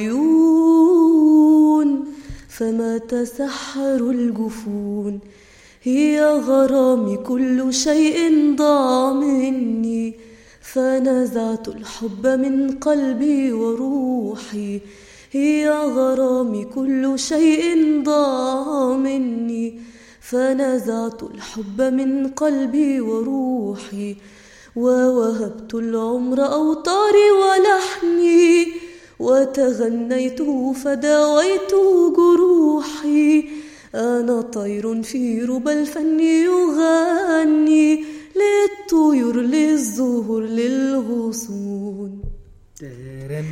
العيون فما تسحر الجفون هي غرامي كل شيء ضاع مني فنزعت الحب من قلبي وروحي هي غرامي كل شيء ضاع مني فنزعت الحب من قلبي وروحي ووهبت العمر أوطاري ولحني وتغنيت فداويت جروحي أنا طير في ربى الفن يغني للطيور للزهور للغصون تيرن.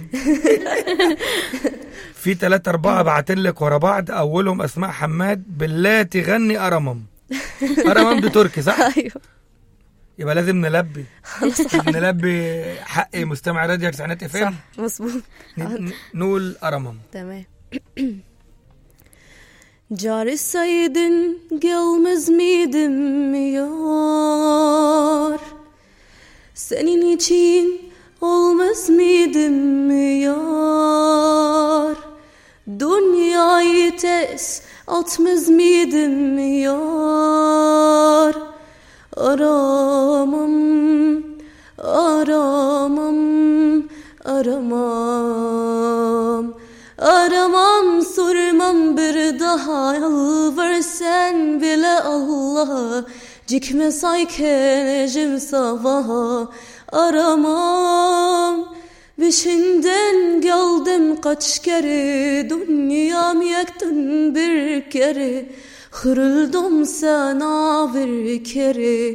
في ثلاثة أربعة بعتلك لك ورا بعض أولهم أسماء حماد بالله تغني أرمم أرمم دي تركي صح؟ أيوه يبقى لازم نلبي نلبي حق مستمع راديو تسعينات اف ام صح مظبوط نقول أرمم تمام Gjarë sajdin gjell me zmidim me jar Senin için olmaz mıydım me yar Dünyayı tes atmaz mıydım me yar Aramam, aramam, aramam Aramam sormam bir daha yalvarsan bile Allah'a Cikme saykenecim sabaha Aramam Peşinden geldim kaç kere Dünyam yaktın bir kere Kırıldım sana bir kere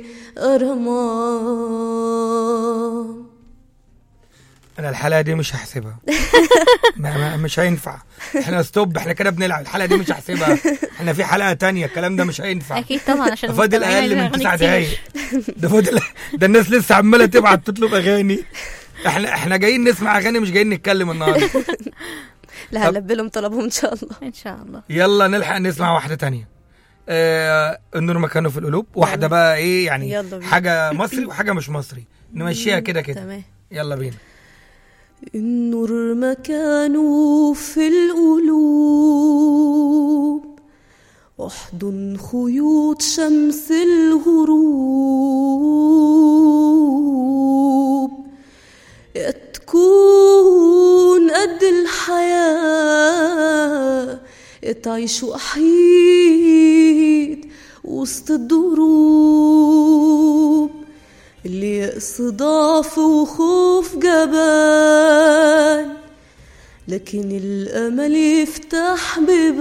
Aramam أنا الحلقة دي مش هحسبها ما ما مش هينفع احنا ستوب احنا كده بنلعب الحلقة دي مش هحسبها احنا في حلقة تانية الكلام ده مش هينفع اكيد طبعا عشان فاضل المستمعين اقل من عايزين تسع أغاني كتير. دقايق ده فاضل ده الناس لسه عماله تبعت تطلب اغاني احنا احنا جايين نسمع اغاني مش جايين نتكلم النهارده لا هلبي لهم طلبهم ان شاء الله ان شاء الله يلا نلحق نسمع واحده تانية آه النور مكانه في القلوب واحده بقى ايه يعني يلا بينا. حاجه مصري وحاجه مش مصري نمشيها كده كده تمام يلا بينا النور مكانه في القلوب احضن خيوط شمس الغروب يا تكون قد الحياة يا تعيش وحيد وسط الدروب اللي يأس ضعف وخوف جبان لكن الأمل يفتح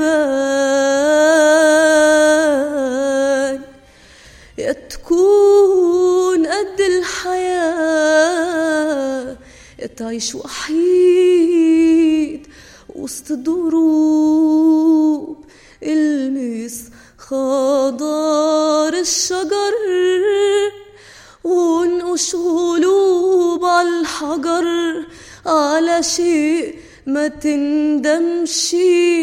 بيبان يا تكون قد الحياة يا تعيش وحيد وسط الدروب المس خضار الشجر ونقش قلوب على الحجر على شيء ما تندمش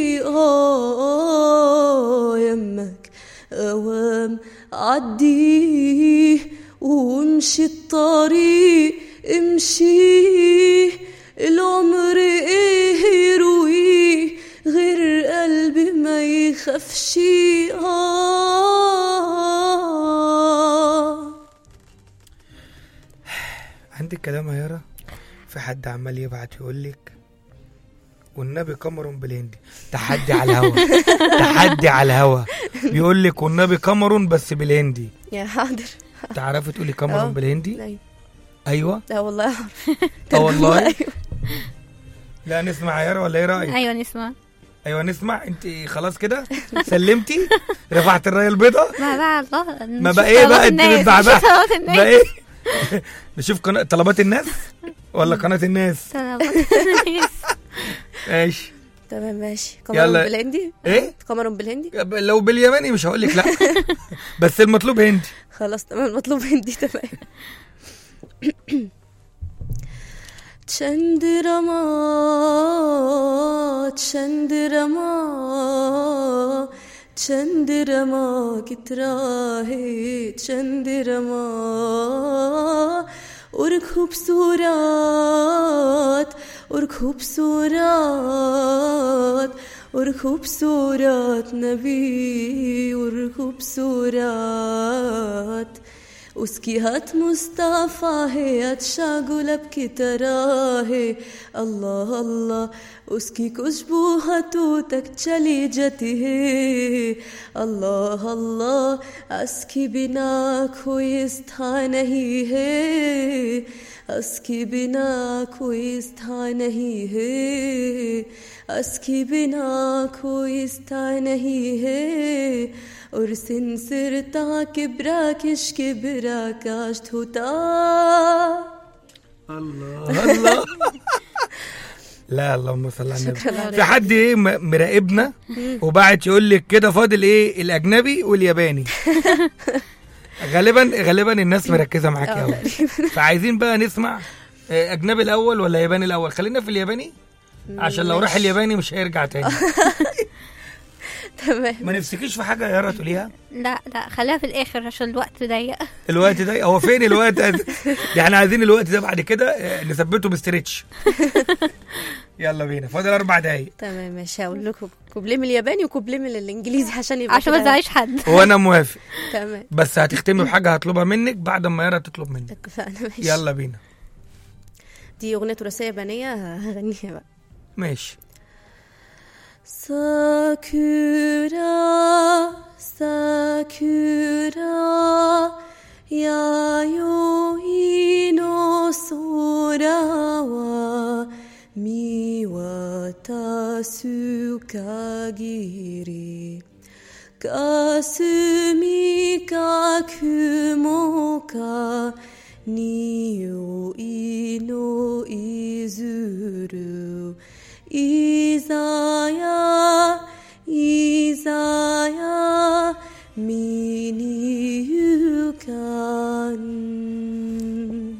آه يمك أوام عديه وامشي الطريق امشي العمر ايه يرويه غير قلبي ما يخافش آه عندك كلام يا يارا في حد عمال يبعت يقول لك والنبي كاميرون بالهندي تحدي على الهوا تحدي على الهوا بيقول لك والنبي كاميرون بس بالهندي يا حاضر تعرفي تقولي آه. كاميرون بالهندي أيوة. ايوه لا والله أعرف اه والله أيوة. لا نسمع يا يارا ولا ايه رايك ايوه نسمع ايوه نسمع انت خلاص كده سلمتي رفعت الرايه البيضاء ما بقى الله ما بقى ايه بقى انت بتبعبع طلبات بقى الناس ايه نشوف قناه طلبات الناس ولا قناه الناس طلبات الناس ماشي تمام ماشي قمر يلا. بالهندي ايه قمر بالهندي لو باليمني مش هقول لك لا بس المطلوب هندي خلاص تمام المطلوب هندي تمام چندرما چندرما چندرما कितराहे चंद्रमा और खूबसूरत और खूबसूरत और खूबसूरत नबी और खूबसूरत उसकी हाथ मुस्ताफा है अच्छा गुलाब की तरह है अल्लाह अल्लाह उसकी खुशबू हाथों तक चली जाती है अल्लाह अल्लाह उसके बिना कोई स्थान नहीं है उसके बिना कोई स्थान नहीं है उसके बिना कोई स्थान नहीं है और सिंसिरता किबरा किश किबरा काश्त होता الله الله لا اللهم صل على النبي في حد ايه م- مراقبنا وبعت يقول لك كده فاضل ايه الاجنبي والياباني غالبا غالبا الناس مركزه معاكي قوي فعايزين بقى نسمع آه، اجنبي الاول ولا ياباني الاول خلينا في الياباني عشان لو راح الياباني مش هيرجع تاني تمام ما نفسكيش في حاجه يا يارا تقوليها لا لا خليها في الاخر عشان الوقت ضيق الوقت ده هو فين الوقت ده دي احنا عايزين الوقت ده بعد كده آه، نثبته بستريتش يلا بينا فاضل اربع دقايق تمام ماشي هقول لكم كوبليه من الياباني وكوبليه من الانجليزي عشان يبقى عشان ما كده- تزعليش حد وانا موافق تمام بس هتختمي بحاجه هطلبها منك بعد ما يارا تطلب منك اتفقنا ماشي يلا بينا دي اغنيه تراثيه يابانيه هغنيها بقى ماشي 桜桜弥生の空は見渡す限り霞か雲か匂いのいずるいざやいざや見にゆかん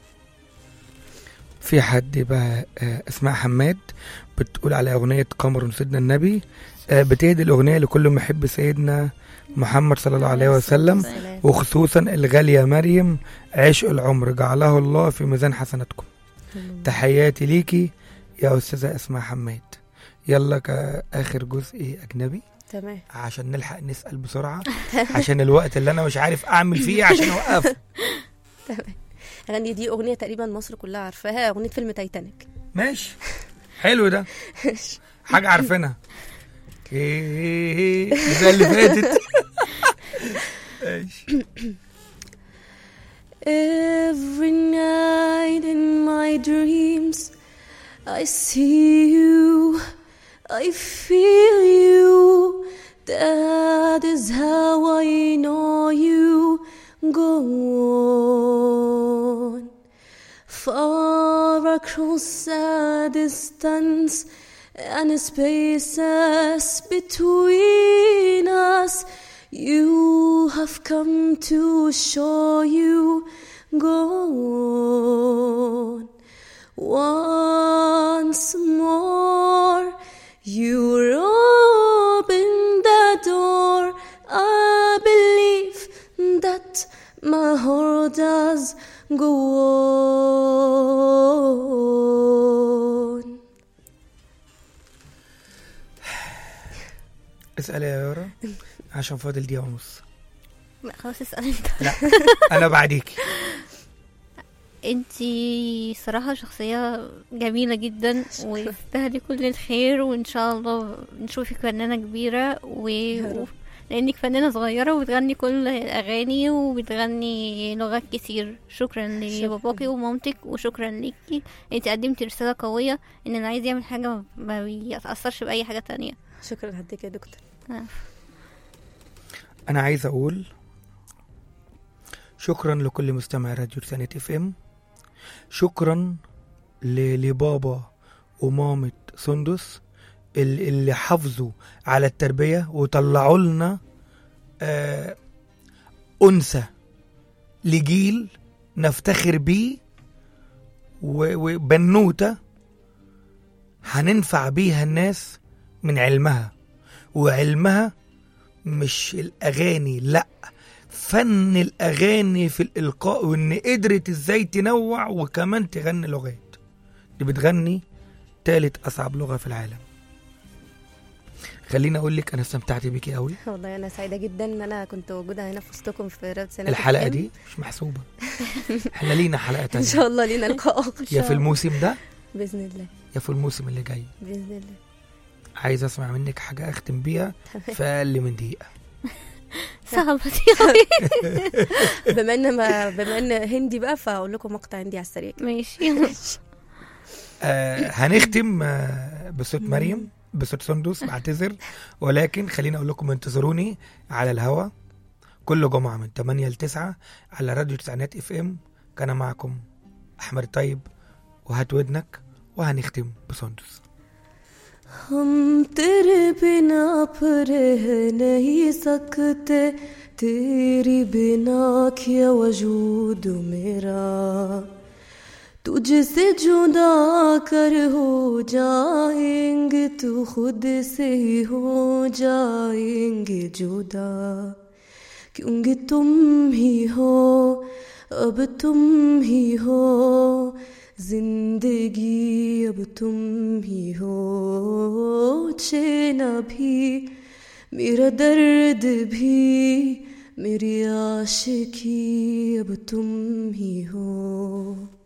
في حد بقى آه، اسمها حماد بتقول على اغنيه قمر سيدنا النبي آه، بتهدي الاغنيه لكل محب سيدنا محمد صلى الله عليه وسلم وخصوصا الغاليه مريم عشق العمر جعله الله في ميزان حسناتكم تحياتي ليكي يا استاذه اسماء حماد يلا كاخر جزء اجنبي تمام عشان نلحق نسال بسرعه عشان الوقت اللي انا مش عارف اعمل فيه عشان اوقفه اغني دي اغنيه تقريبا مصر كلها عارفاها اغنيه فيلم تايتانيك ماشي حلو ده حاجة عارفينها ايه زي اللي فاتت ماشي Every night in my dreams, I see you, I feel you. That is how I know you go on. Far across a distance and spaces between us, you have come to show you go on. Once more, you open the door. I believe that my heart does go on. اسأل يا يارا عشان فاضل دقيقة ونص لا خلاص اسأل انت لا أنا بعديكي انتي صراحة شخصية جميلة جدا وتستاهلي كل الخير وان شاء الله نشوفك فنانة كبيرة و... رب. لانك فنانة صغيرة وبتغني كل الاغاني وبتغني لغات كتير شكرا لباباكي ومامتك وشكرا ليكي انت قدمتي رسالة قوية ان اللي عايز يعمل حاجة ما بيتأثرش بأي حاجة تانية شكرا لحضرتك يا دكتور أنا عايز أقول شكرا لكل مستمع راديو رسالة اف ام شكرا ل- لبابا ومامة سندس ال- اللي حافظوا على التربية وطلعوا لنا آه أنثى لجيل نفتخر بيه و- وبنوتة هننفع بيها الناس من علمها وعلمها مش الأغاني لأ فن الأغاني في الإلقاء وإن قدرت إزاي تنوع وكمان تغني لغات دي بتغني تالت أصعب لغة في العالم خليني اقول لك انا استمتعت بيكي قوي والله انا سعيده جدا ان انا كنت موجوده هنا في وسطكم في رابط سنه الحلقه دي مش محسوبه احنا لينا حلقه ان تانية شاء الله لينا لقاء اخر يا في الموسم ده باذن الله يا في الموسم اللي جاي باذن الله عايز اسمع منك حاجه اختم بيها في اقل من دقيقه صعبة دي أوي. بما ان ما بما ان هندي بقى فاقول لكم مقطع هندي على السريع ماشي آه هنختم آه بصوت مريم بصوت سندس بعتذر ولكن خليني اقول لكم انتظروني على الهوا كل جمعه من 8 ل 9 على راديو تسعينات اف ام كان معكم احمد طيب وهات ودنك وهنختم بسندس हम तेरे बिना अब रह नहीं सकते तेरी बिना क्या वजूद मेरा तुझसे जुदा कर हो जाएंगे तू खुद से ही हो जाएंगे जुदा क्योंकि तुम ही हो अब तुम ही हो जिंदगी अब तुम ही हो चेना भी मेरा दर्द भी मेरी आशिकी अब तुम ही हो